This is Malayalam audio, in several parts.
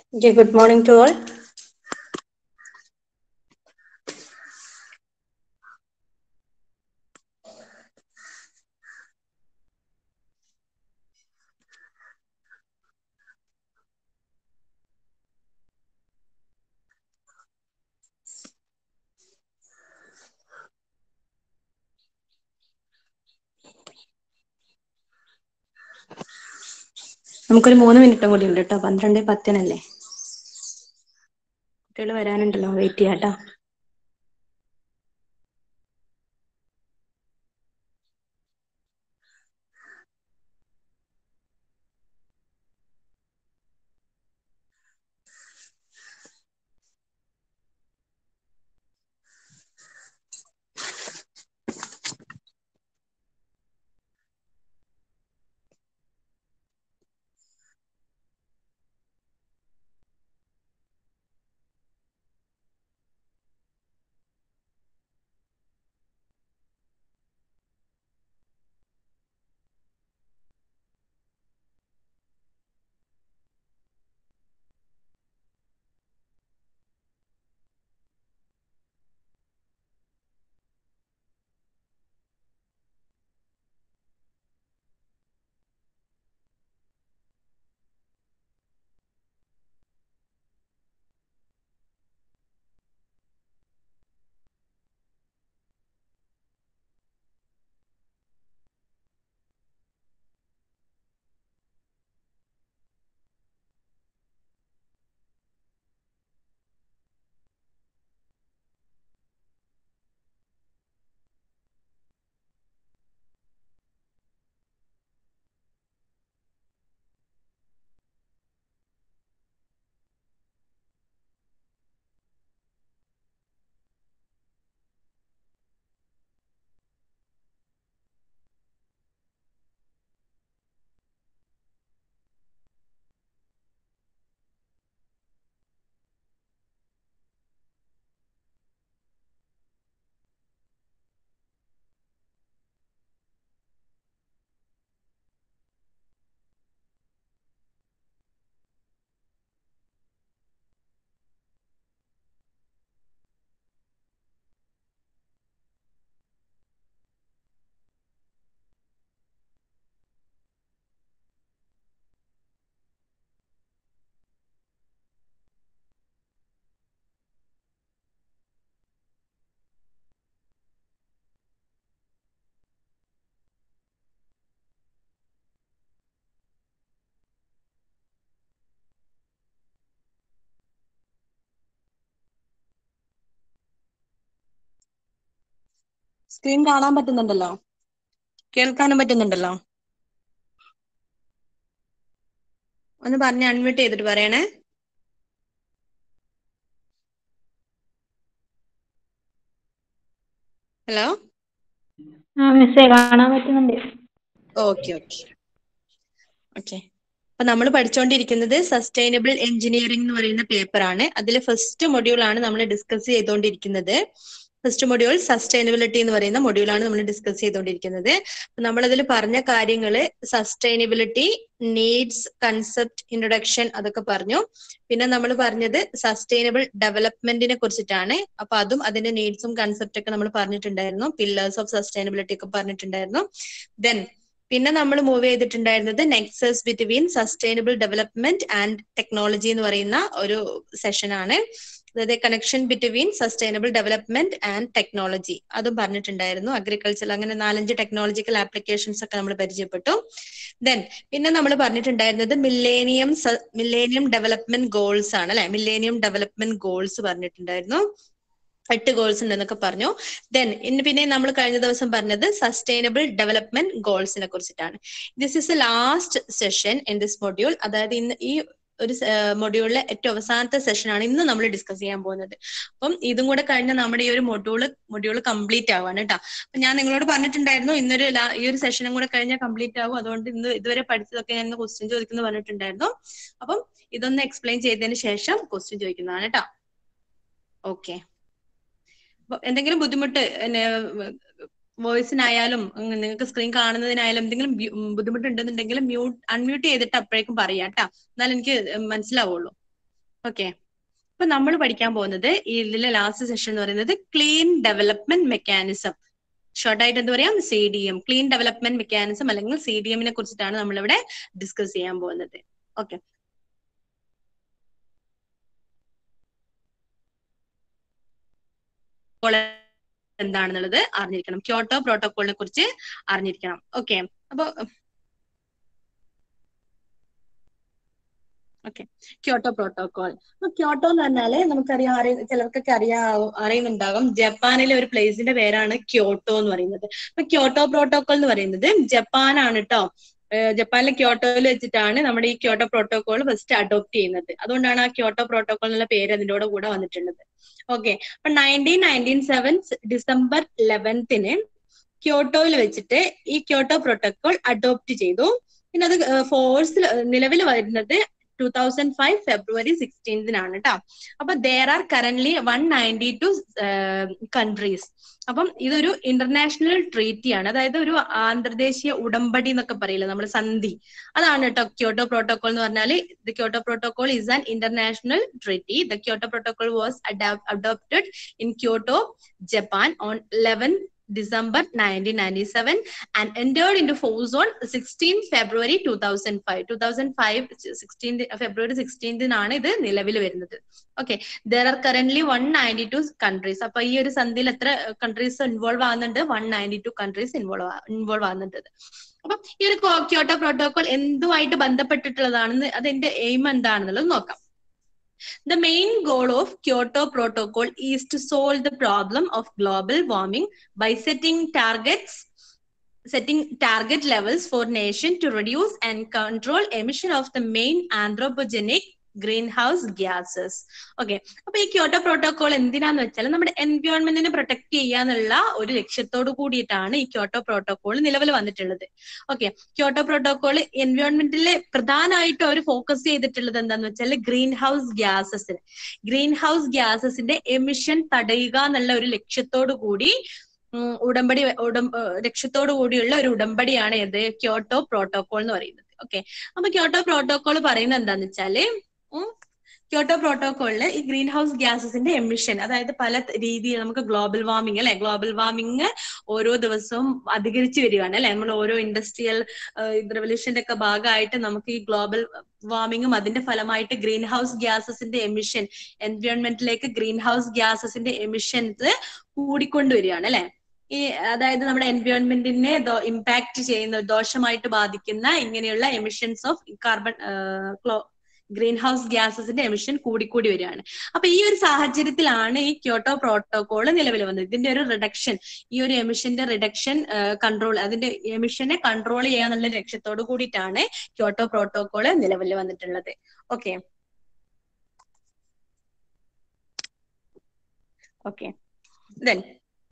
Okay, good morning to all. നമുക്കൊരു മൂന്ന് മിനിറ്റും കൂടി ഉണ്ട് കേട്ടോ പന്ത്രണ്ട് പത്തിനല്ലേ കുട്ടികൾ വരാനുണ്ടല്ലോ വെയിറ്റ് ചെയ്യാട്ടോ സ്ക്രീൻ കാണാൻ പറ്റുന്നുണ്ടല്ലോ കേൾക്കാനും പറ്റുന്നുണ്ടല്ലോ ഒന്ന് പറഞ്ഞ് അൺമ്യൂട്ട് ചെയ്തിട്ട് പറയണേ ഹലോ ആ മിസ്സേ കാണാൻ പറ്റുന്നുണ്ട് ഓക്കെ ഓക്കെ ഓക്കെ അപ്പൊ നമ്മൾ പഠിച്ചുകൊണ്ടിരിക്കുന്നത് സസ്റ്റൈനബിൾ എഞ്ചിനീയറിംഗ് എന്ന് പറയുന്ന പേപ്പർ ആണ് അതിൽ ഫസ്റ്റ് മൊഡ്യൂൾ ആണ് നമ്മൾ ഡിസ്കസ് ചെയ്തുകൊണ്ടിരിക്കുന്നത് ഫസ്റ്റ് മൊഡ്യൂൾ സസ്റ്റൈനബിലിറ്റി എന്ന് പറയുന്ന മൊഡ്യൂളാണ് നമ്മൾ ഡിസ്കസ് ചെയ്തുകൊണ്ടിരിക്കുന്നത് നമ്മളതിൽ പറഞ്ഞ കാര്യങ്ങള് സസ്റ്റൈനബിലിറ്റി നീഡ്സ് കൺസെപ്റ്റ് ഇൻട്രൊഡക്ഷൻ അതൊക്കെ പറഞ്ഞു പിന്നെ നമ്മൾ പറഞ്ഞത് സസ്റ്റൈനബിൾ ഡെവലപ്മെന്റിനെ കുറിച്ചിട്ടാണ് അപ്പൊ അതും അതിന്റെ നീഡ്സും കൺസെപ്റ്റ് ഒക്കെ നമ്മൾ പറഞ്ഞിട്ടുണ്ടായിരുന്നു പില്ലേഴ്സ് ഓഫ് സസ്റ്റൈനബിലിറ്റി ഒക്കെ പറഞ്ഞിട്ടുണ്ടായിരുന്നു ദെൻ പിന്നെ നമ്മൾ മൂവ് ചെയ്തിട്ടുണ്ടായിരുന്നത് nexus between sustainable development and technology എന്ന് പറയുന്ന ഒരു സെഷൻ ആണ് അതായത് connection between sustainable development and technology അതും പറഞ്ഞിട്ടുണ്ടായിരുന്നു അഗ്രികൾച്ചർ അങ്ങനെ നാലഞ്ച് ടെക്നോളജിക്കൽ ആപ്ലിക്കേഷൻസ് ഒക്കെ നമ്മൾ പരിചയപ്പെട്ടു ദെൻ പിന്നെ നമ്മൾ പറഞ്ഞിട്ടുണ്ടായിരുന്നത് മില്ലേനിയം മില്ലേനിയം ഡെവലപ്മെന്റ് ഗോൾസ് ആണ് അല്ലെ മില്ലേനിയം ഡെവലപ്മെന്റ് ഗോൾസ് പറഞ്ഞിട്ടുണ്ടായിരുന്നു എട്ട് ഗോൾസ് ഉണ്ടെന്നൊക്കെ പറഞ്ഞു ദെൻ ഇന്ന് പിന്നെ നമ്മൾ കഴിഞ്ഞ ദിവസം പറഞ്ഞത് സസ്റ്റൈനബിൾ ഡെവലപ്മെന്റ് ഗോൾസിനെ കുറിച്ചിട്ടാണ് this is a last session in this module അതായത് ഇന്ന് ഈ ഒരു മൊഡ്യൂളിലെ ഏറ്റവും അവസാനത്തെ സെഷനാണ് ഇന്ന് നമ്മൾ ഡിസ്കസ് ചെയ്യാൻ പോകുന്നത് അപ്പം ഇതും കൂടെ കഴിഞ്ഞ നമ്മുടെ ഈ ഒരു മൊഡ്യൂള് മൊഡ്യൂള് കംപ്ലീറ്റ് ആവാണ് കേട്ടോ അപ്പൊ ഞാൻ നിങ്ങളോട് പറഞ്ഞിട്ടുണ്ടായിരുന്നു ഇന്നൊരു ഈ ഒരു സെഷനും കൂടെ കഴിഞ്ഞാൽ കംപ്ലീറ്റ് ആവും അതുകൊണ്ട് ഇന്ന് ഇതുവരെ പഠിച്ചതൊക്കെ ഞാൻ ക്വസ്റ്റ്യൻ ചോദിക്കുന്നു പറഞ്ഞിട്ടുണ്ടായിരുന്നു അപ്പം ഇതൊന്ന് എക്സ്പ്ലെയിൻ ചെയ്തതിന് ശേഷം ക്വസ്റ്റ്യൻ ചോദിക്കുന്നതാണ് കേട്ടോ ഓക്കെ എന്തെങ്കിലും ബുദ്ധിമുട്ട് വോയിസിനായാലും നിങ്ങൾക്ക് സ്ക്രീൻ കാണുന്നതിനായാലും എന്തെങ്കിലും ബുദ്ധിമുട്ടുണ്ടെന്നുണ്ടെങ്കിൽ മ്യൂട്ട് അൺമ്യൂട്ട് ചെയ്തിട്ട് അപ്പോഴേക്കും പറയാം കേട്ടോ എന്നാൽ എനിക്ക് മനസ്സിലാവുള്ളൂ ഓക്കെ അപ്പൊ നമ്മൾ പഠിക്കാൻ പോകുന്നത് ഇതിലെ ലാസ്റ്റ് സെഷൻ എന്ന് പറയുന്നത് ക്ലീൻ ഡെവലപ്മെന്റ് മെക്കാനിസം ഷോർട്ട് ആയിട്ട് എന്ത് പറയാം C D M clean development mechanism അല്ലെങ്കിൽ സി ഡി എമ്മിനെ കുറിച്ചിട്ടാണ് നമ്മളിവിടെ ഡിസ്കസ് ചെയ്യാൻ പോകുന്നത് ഓക്കെ എന്താണെന്നുള്ളത് അറിഞ്ഞിരിക്കണം ക്യോട്ടോ പ്രോട്ടോകോളിനെ കുറിച്ച് അറിഞ്ഞിരിക്കണം ഓക്കെ അപ്പൊ ഓക്കെ ക്യോട്ടോ പ്രോട്ടോകോൾ അപ്പൊ ക്യോട്ടോ എന്ന് പറഞ്ഞാല് നമുക്കറിയാം അറിയ ചിലർക്കൊക്കെ അറിയാ അറിയുന്നുണ്ടാകും ജപ്പാനിലെ ഒരു പ്ലേസിന്റെ പേരാണ് ക്യോട്ടോ എന്ന് പറയുന്നത് അപ്പൊ ക്യോട്ടോ പ്രോട്ടോകോൾ എന്ന് പറയുന്നത് ജപ്പാനാണ് കേട്ടോ ജപ്പാനിലെ ക്യോട്ടോയിൽ വെച്ചിട്ടാണ് നമ്മുടെ ഈ ക്യോട്ടോ പ്രോട്ടോകോൾ ഫസ്റ്റ് അഡോപ്റ്റ് ചെയ്യുന്നത് അതുകൊണ്ടാണ് ആ ക്യോട്ടോ പ്രോട്ടോകോൾ എന്നുള്ള പേര് അതിന്റെ കൂടെ വന്നിട്ടുള്ളത് ഓക്കെ അപ്പൊ നയൻറ്റീൻ നയൻറ്റീൻ സെവൻ ഡിസംബർ ലെവൻത്തിന് ക്യോട്ടോയിൽ വെച്ചിട്ട് ഈ ക്യോട്ടോ പ്രോട്ടോകോൾ അഡോപ്റ്റ് ചെയ്തു പിന്നെ അത് ഫോഴ്സിൽ നിലവിൽ വരുന്നത് ടൂ തൗസൻഡ് ഫൈവ് ഫെബ്രുവരി സിക്സ്റ്റീൻത്തിനാണ് കേട്ടോ അപ്പൊ there are current one ninety two countries അപ്പം ഇതൊരു ഇന്റർനാഷണൽ ട്രീറ്റി ആണ് അതായത് ഒരു ആന്തർദേശീയ ഉടമ്പടി എന്നൊക്കെ പറയില്ല നമ്മൾ സന്ധി അതാണ് കേട്ടോ ക്യോട്ടോ പ്രോട്ടോകോൾ എന്ന് പറഞ്ഞാൽ the Kyoto protocol is an international treaty the Kyoto protocol was adopted in Kyoto Japan on eleven December 1997 and entered into force on 16 February 2005. 2005 16 February സിക്സ്റ്റീൻത്തിനാണ് ഇത് നിലവിൽ വരുന്നത് okay there are current one ninety two countries അപ്പൊ ഈ ഒരു സന്ധിയിൽ എത്ര കൺട്രീസ് ഇൻവോൾവ് ആകുന്നുണ്ട് one ninety two countries involve involve ആകുന്നുണ്ട് അപ്പൊ ഈ ഒരു ക്യോട്ടോ പ്രോട്ടോകോൾ എന്തുമായിട്ട് ബന്ധപ്പെട്ടിട്ടുള്ളതാണെന്ന് അതിന്റെ എയിം എന്താണെന്നുള്ളത് നോക്കാം The main goal of Kyoto Protocol is to solve the problem of global warming by setting targets setting target levels for nation to reduce and control emission of the main anthropogenic green house gases okay അപ്പൊ ഈ ക്യോട്ടോ പ്രോട്ടോകോൾ എന്തിനാന്ന് വെച്ചാൽ നമ്മുടെ എൻവയോൺമെന്റിനെ പ്രൊട്ടക്ട് ചെയ്യാന്നുള്ള ഒരു ലക്ഷ്യത്തോടു കൂടിയിട്ടാണ് ഈ ക്യോട്ടോ പ്രോട്ടോകോൾ നിലവിൽ വന്നിട്ടുള്ളത് ഓക്കെ ക്യോട്ടോ പ്രോട്ടോകോൾ എൻവയോൺമെന്റിലെ പ്രധാനമായിട്ടും അവർ ഫോക്കസ് ചെയ്തിട്ടുള്ളത് എന്താന്ന് വെച്ചാൽ ഗ്രീൻ ഹൗസ് ഗ്യാസസിന് ഗ്രീൻ ഹൗസ് ഗ്യാസസിന്റെ എമിഷൻ തടയുക എന്നുള്ള ഒരു ലക്ഷ്യത്തോടു കൂടി ഉടമ്പടി ഉടം ലക്ഷ്യത്തോടു കൂടിയുള്ള ഒരു ഉടമ്പടിയാണ് ഏത് ക്യോട്ടോ പ്രോട്ടോകോൾ എന്ന് പറയുന്നത് ഓക്കെ അപ്പൊ ക്യോട്ടോ പ്രോട്ടോകോൾ പറയുന്നത് എന്താന്ന് വെച്ചാല് ക്യോട്ടോ പ്രോട്ടോകോളില് ഈ ഗ്രീൻ ഹൗസ് ഗ്യാസസിന്റെ എമിഷൻ അതായത് പല രീതിയിൽ നമുക്ക് ഗ്ലോബൽ വാർമിംഗ് അല്ലെ ഗ്ലോബൽ വാർമിംഗ് ഓരോ ദിവസവും അധികരിച്ചു വരികയാണ് അല്ലെ നമ്മൾ ഓരോ ഇൻഡസ്ട്രിയൽ റെവല്യൂഷന്റെ ഒക്കെ ഭാഗമായിട്ട് നമുക്ക് ഈ ഗ്ലോബൽ വാർമിങ്ങും അതിന്റെ ഫലമായിട്ട് ഗ്രീൻ ഹൗസ് ഗ്യാസസിന്റെ എമിഷൻ എൻവയോൺമെന്റിലേക്ക് ഗ്രീൻ ഹൗസ് ഗ്യാസസിന്റെ എമിഷൻസ് കൂടിക്കൊണ്ടുവരികയാണ് അല്ലെ ഈ അതായത് നമ്മുടെ എൻവയോൺമെന്റിനെ ഇമ്പാക്ട് ചെയ്യുന്ന ദോഷമായിട്ട് ബാധിക്കുന്ന ഇങ്ങനെയുള്ള emissions of carbon green house ഗ്യാസസിന്റെ എമിഷൻ കൂടിക്കൂടി വരികയാണ് അപ്പൊ ഈ ഒരു സാഹചര്യത്തിലാണ് ഈ ക്യോട്ടോ പ്രോട്ടോകോൾ നിലവിൽ വന്നത് ഇതിന്റെ ഒരു റിഡക്ഷൻ ഈ ഒരു എമിഷന്റെ റിഡക്ഷൻ കൺട്രോൾ അതിന്റെ എമിഷനെ കൺട്രോൾ ചെയ്യാന്നുള്ള ലക്ഷ്യത്തോട് കൂടിയിട്ടാണ് ക്യോട്ടോ പ്രോട്ടോകോൾ നിലവിൽ വന്നിട്ടുള്ളത് okay okay then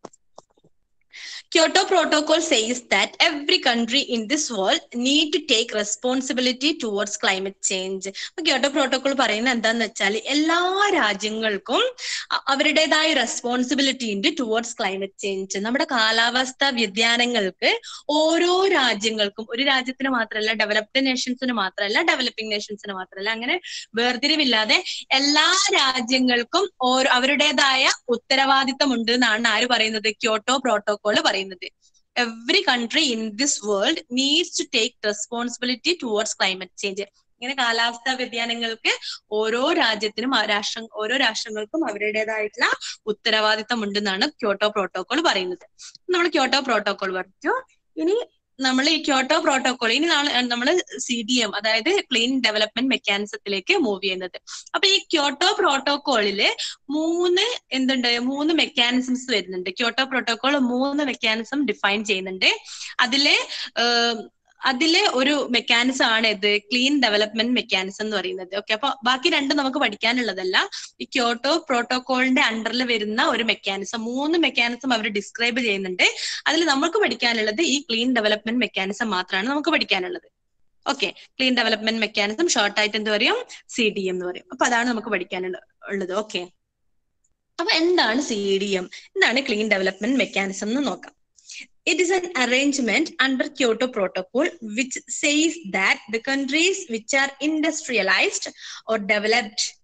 Kyoto Protocol says that every country in this world need to take responsibility towards climate change. അപ്പൊ ക്യോട്ടോ പ്രോട്ടോകോൾ പറയുന്നത് എന്താന്ന് വെച്ചാൽ എല്ലാ രാജ്യങ്ങൾക്കും അവരുടേതായ റെസ്പോൺസിബിലിറ്റി ഉണ്ട് ടുവേർഡ്സ് ക്ലൈമറ്റ് ചേഞ്ച് നമ്മുടെ കാലാവസ്ഥ വ്യതിയാനങ്ങൾക്ക് ഓരോ രാജ്യങ്ങൾക്കും ഒരു രാജ്യത്തിന് മാത്രമല്ല ഡെവലപ്ഡ് നേഷൻസിന് മാത്രമല്ല ഡെവലപ്പിംഗ് നേഷൻസിന് മാത്രമല്ല അങ്ങനെ വേർതിരിവില്ലാതെ എല്ലാ രാജ്യങ്ങൾക്കും ഓരോ അവരുടേതായ ഉത്തരവാദിത്തം ഉണ്ട് എന്നാണ് ആര് പറയുന്നത് ക്യോട്ടോ പ്രോട്ടോകോൾ പറയുന്നത് every country in this world needs to take responsibility towards climate change ഇങ്ങനെ കാലാവസ്ഥാ വ്യതിയാനങ്ങൾക്ക് ഓരോ രാജ്യത്തിനും രാഷ്ട്രം ഓരോ രാഷ്ട്രങ്ങൾക്കും അവരുടേതായിട്ടുള്ള ഉത്തരവാദിത്തം ഉണ്ടെന്നാണ് ക്യോട്ടോ പ്രോട്ടോകോൾ പറയുന്നത് നമ്മൾ ക്യോട്ടോ പ്രോട്ടോകോൾ പറഞ്ഞു ഇനി നമ്മൾ ഈ ക്യോട്ടോ പ്രോട്ടോകോൾ ഇനി നമ്മൾ സി ഡി എം അതായത് ക്ലീൻ ഡെവലപ്മെന്റ് മെക്കാനിസത്തിലേക്ക് മൂവ് ചെയ്യുന്നത് അപ്പൊ ഈ ക്യോട്ടോ പ്രോട്ടോകോളില് മൂന്ന് എന്തുണ്ട് മൂന്ന് മെക്കാനിസംസ് വരുന്നുണ്ട് ക്യോട്ടോ പ്രോട്ടോകോൾ മൂന്ന് മെക്കാനിസം ഡിഫൈൻ ചെയ്യുന്നുണ്ട് അതില് അതിലെ ഒരു മെക്കാനിസം ആണ് ഇത് ക്ലീൻ ഡെവലപ്മെന്റ് മെക്കാനിസം എന്ന് പറയുന്നത് ഓക്കെ അപ്പൊ ബാക്കി രണ്ടും നമുക്ക് പഠിക്കാനുള്ളതല്ല ഈ ക്യോട്ടോ പ്രോട്ടോകോളിന്റെ അണ്ടറിൽ വരുന്ന ഒരു മെക്കാനിസം മൂന്ന് മെക്കാനിസം അവർ ഡിസ്ക്രൈബ് ചെയ്യുന്നുണ്ട് അതിൽ നമുക്ക് പഠിക്കാനുള്ളത് ഈ ക്ലീൻ ഡെവലപ്മെന്റ് മെക്കാനിസം മാത്രമാണ് നമുക്ക് പഠിക്കാനുള്ളത് okay clean development mechanism short ആയിട്ട് എന്ത് പറയും സി ഡി എം എന്ന് പറയും അപ്പൊ അതാണ് നമുക്ക് പഠിക്കാനുള്ളത് ഓക്കെ അപ്പൊ എന്താണ് സി ഡി എം എന്താണ് ക്ലീൻ ഡെവലപ്മെന്റ് മെക്കാനിസം എന്ന് നോക്കാം It is an arrangement under Kyoto Protocol which says that the countries which are industrialized or developed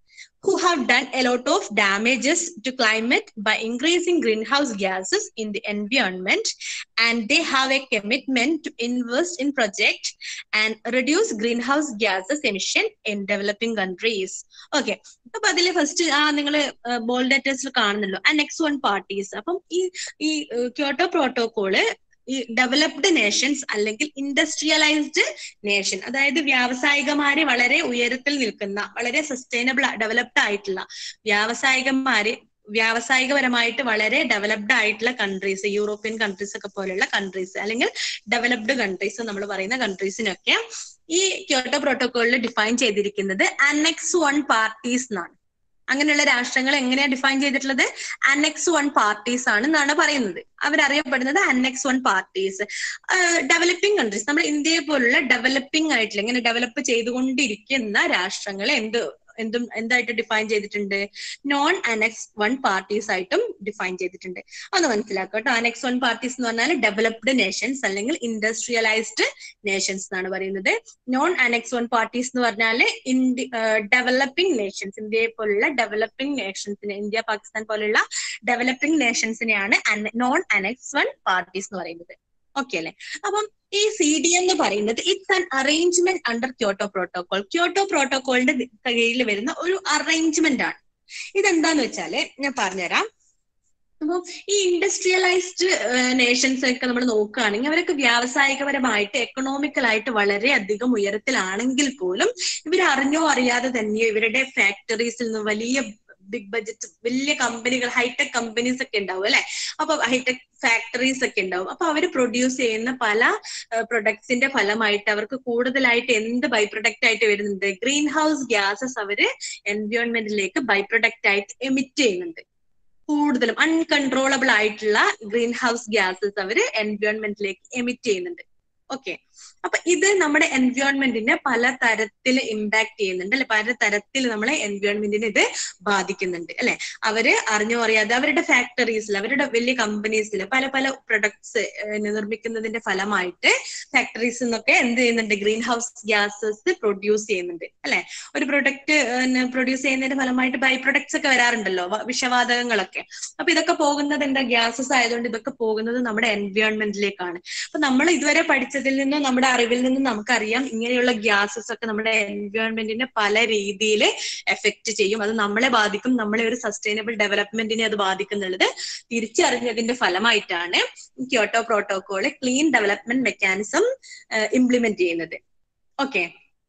who have done a lot of damages to climate by increasing greenhouse gases in the environment and they have a commitment to invest in projects and reduce greenhouse gases emission in developing countries okay അപ്പൊ അതില് ഫസ്റ്റ് ആ നിങ്ങൾ ബോൾഡ് ലെറ്റേഴ്സിൽ കാണുന്നല്ലോ ആ നെക്സ്റ്റ് വൺ പാർട്ടീസ് അപ്പം ഈ ഈ ക്യോട്ടോ പ്രോട്ടോകോള് ഈ ഡെവലപ്ഡ് നേഷൻസ് അല്ലെങ്കിൽ ഇൻഡസ്ട്രിയലൈസ്ഡ് നേഷൻ അതായത് വ്യാവസായികമാര് വളരെ ഉയരത്തിൽ നിൽക്കുന്ന വളരെ സസ്റ്റൈനബിൾ ഡെവലപ്ഡ് ആയിട്ടുള്ള വ്യാവസായികന്മാര് വ്യാവസായികപരമായിട്ട് വളരെ ഡെവലപ്ഡ് ആയിട്ടുള്ള കൺട്രീസ് യൂറോപ്യൻ കൺട്രീസ് ഒക്കെ പോലെയുള്ള കൺട്രീസ് അല്ലെങ്കിൽ ഡെവലപ്ഡ് കൺട്രീസ് നമ്മൾ പറയുന്ന കൺട്രീസിനൊക്കെ ഈ ക്യോട്ടോ പ്രോട്ടോകോളിൽ ഡിഫൈൻ ചെയ്തിരിക്കുന്നത് അനെക്സ് വൺ പാർട്ടീസ് എന്നാണ് അങ്ങനെയുള്ള രാഷ്ട്രങ്ങൾ എങ്ങനെയാ ഡിഫൈൻ ചെയ്തിട്ടുള്ളത് അനെക്സ് വൺ പാർട്ടീസ് ആണ് എന്നാണ് പറയുന്നത് അവരറിയപ്പെടുന്നത് annex one parties developing countries നമ്മുടെ ഇന്ത്യയെ പോലുള്ള ഡെവലപ്പിംഗ് ആയിട്ടുള്ള ഇങ്ങനെ ഡെവലപ്പ് ചെയ്തുകൊണ്ടിരിക്കുന്ന രാഷ്ട്രങ്ങളെ എന്ത് എന്തും എന്തായിട്ട് ഡിഫൈൻ ചെയ്തിട്ടുണ്ട് നോൺ അനെക്സ് വൺ പാർട്ടീസ് ആയിട്ടും ഡിഫൈൻ ചെയ്തിട്ടുണ്ട് ഒന്ന് മനസ്സിലാക്കുക കേട്ടോ അനെക്സ് വൺ പാർട്ടീസ് എന്ന് പറഞ്ഞാൽ ഡെവലപ്ഡ് നേഷൻസ് അല്ലെങ്കിൽ ഇൻഡസ്ട്രിയലൈസ്ഡ് നേഷൻസ് എന്നാണ് പറയുന്നത് നോൺ അനെക്സ് വൺ പാർട്ടീസ് എന്ന് പറഞ്ഞാൽ ഇന്ത്യ ഡെവലപ്പിംഗ് നേഷൻസ് ഇന്ത്യയെ പോലുള്ള ഡെവലപ്പിംഗ് നേഷൻസിനെ ഇന്ത്യ പാകിസ്ഥാൻ പോലുള്ള ഡെവലപ്പിംഗ് നേഷൻസിനെയാണ് നോൺ അനെക്സ് വൺ പാർട്ടീസ് എന്ന് പറയുന്നത് ഓക്കെ അല്ലെ അപ്പം ഈ സി ഡി എന്ന് പറയുന്നത് it's an arrangement under Kyoto protocol Kyoto പ്രോട്ടോകോളിന്റെ കീഴിൽ വരുന്ന ഒരു അറേഞ്ച്മെന്റ് ആണ് ഇതെന്താന്ന് വെച്ചാല് ഞാൻ പറഞ്ഞുതരാം അപ്പൊ ഈ ഇൻഡസ്ട്രിയലൈസ്ഡ് നേഷൻസ് ഒക്കെ നമ്മൾ നോക്കുകയാണെങ്കിൽ അവരൊക്കെ വ്യാവസായികപരമായിട്ട് എക്കണോമിക്കലായിട്ട് വളരെ അധികം ഉയരത്തിലാണെങ്കിൽ പോലും ഇവർ അറിഞ്ഞോ അറിയാതെ തന്നെയോ ഇവരുടെ ഫാക്ടറീസിൽ നിന്ന് വലിയ ബിഗ് ബഡ്ജറ്റ് വലിയ കമ്പനികൾ ഹൈടെക് കമ്പനീസ് ഒക്കെ ഉണ്ടാവും അല്ലെ അപ്പൊ ഹൈടെക് ഫാക്ടറീസ് ഒക്കെ ഉണ്ടാവും അപ്പൊ അവർ പ്രൊഡ്യൂസ് ചെയ്യുന്ന പല പ്രൊഡക്ട്സിന്റെ ഫലമായിട്ട് അവർക്ക് കൂടുതലായിട്ട് എന്ത് ബൈ പ്രൊഡക്റ്റ് ആയിട്ട് വരുന്നുണ്ട് ഗ്രീൻ ഹൗസ് ഗ്യാസസ് അവര് എൻവയോൺമെന്റിലേക്ക് ബൈ പ്രൊഡക്റ്റ് ആയിട്ട് എമിറ്റ് ചെയ്യുന്നുണ്ട് കൂടുതലും അൺകൺട്രോളബിൾ ആയിട്ടുള്ള ഗ്രീൻ ഹൗസ് ഗ്യാസസ് അവര് എൻവയോൺമെന്റിലേക്ക് എമിറ്റ് ചെയ്യുന്നുണ്ട് ഓക്കെ അപ്പൊ ഇത് നമ്മുടെ എൻവയോൺമെന്റിനെ പല തരത്തിൽ ഇമ്പാക്ട് ചെയ്യുന്നുണ്ട് അല്ലെ പല തരത്തിൽ നമ്മളെ എൻവയോൺമെന്റിനെ ഇത് ബാധിക്കുന്നുണ്ട് അല്ലെ അവര് അറിഞ്ഞോ അറിയാതെ അവരുടെ ഫാക്ടറീസിൽ അവരുടെ വലിയ കമ്പനീസിൽ പല പല പ്രൊഡക്ട്സ് നിർമ്മിക്കുന്നതിന്റെ ഫലമായിട്ട് ഫാക്ടറീസിൽ നിന്നൊക്കെ എന്ത് ചെയ്യുന്നുണ്ട് ഗ്രീൻ ഹൗസ് ഗ്യാസസ് പ്രൊഡ്യൂസ് ചെയ്യുന്നുണ്ട് അല്ലെ ഒരു പ്രൊഡക്റ്റ് പ്രൊഡ്യൂസ് ചെയ്യുന്നതിന്റെ ഫലമായിട്ട് ബൈ പ്രൊഡക്ട്സ് ഒക്കെ വരാറുണ്ടല്ലോ വിഷവാതകങ്ങളൊക്കെ അപ്പൊ ഇതൊക്കെ പോകുന്നത് എന്താ ഗ്യാസസ് ആയതുകൊണ്ട് ഇതൊക്കെ പോകുന്നത് നമ്മുടെ എൻവയോൺമെന്റിലേക്കാണ് അപ്പൊ നമ്മൾ ഇതുവരെ പഠിച്ചതിൽ നിന്നും നമ്മുടെ അറിവിൽ നിന്നും നമുക്കറിയാം ഇങ്ങനെയുള്ള ഗ്യാസസ് ഒക്കെ നമ്മുടെ എൻവയോൺമെന്റിനെ പല രീതിയിൽ എഫക്ട് ചെയ്യും അത് നമ്മളെ ബാധിക്കും നമ്മളെ ഒരു സസ്റ്റൈനബിൾ ഡെവലപ്മെന്റിനെ അത് ബാധിക്കുന്നുള്ളത് തിരിച്ചറിഞ്ഞതിന്റെ ഫലമായിട്ടാണ് Kyoto protocol clean development mechanism implement ചെയ്യുന്നത് ഓക്കെ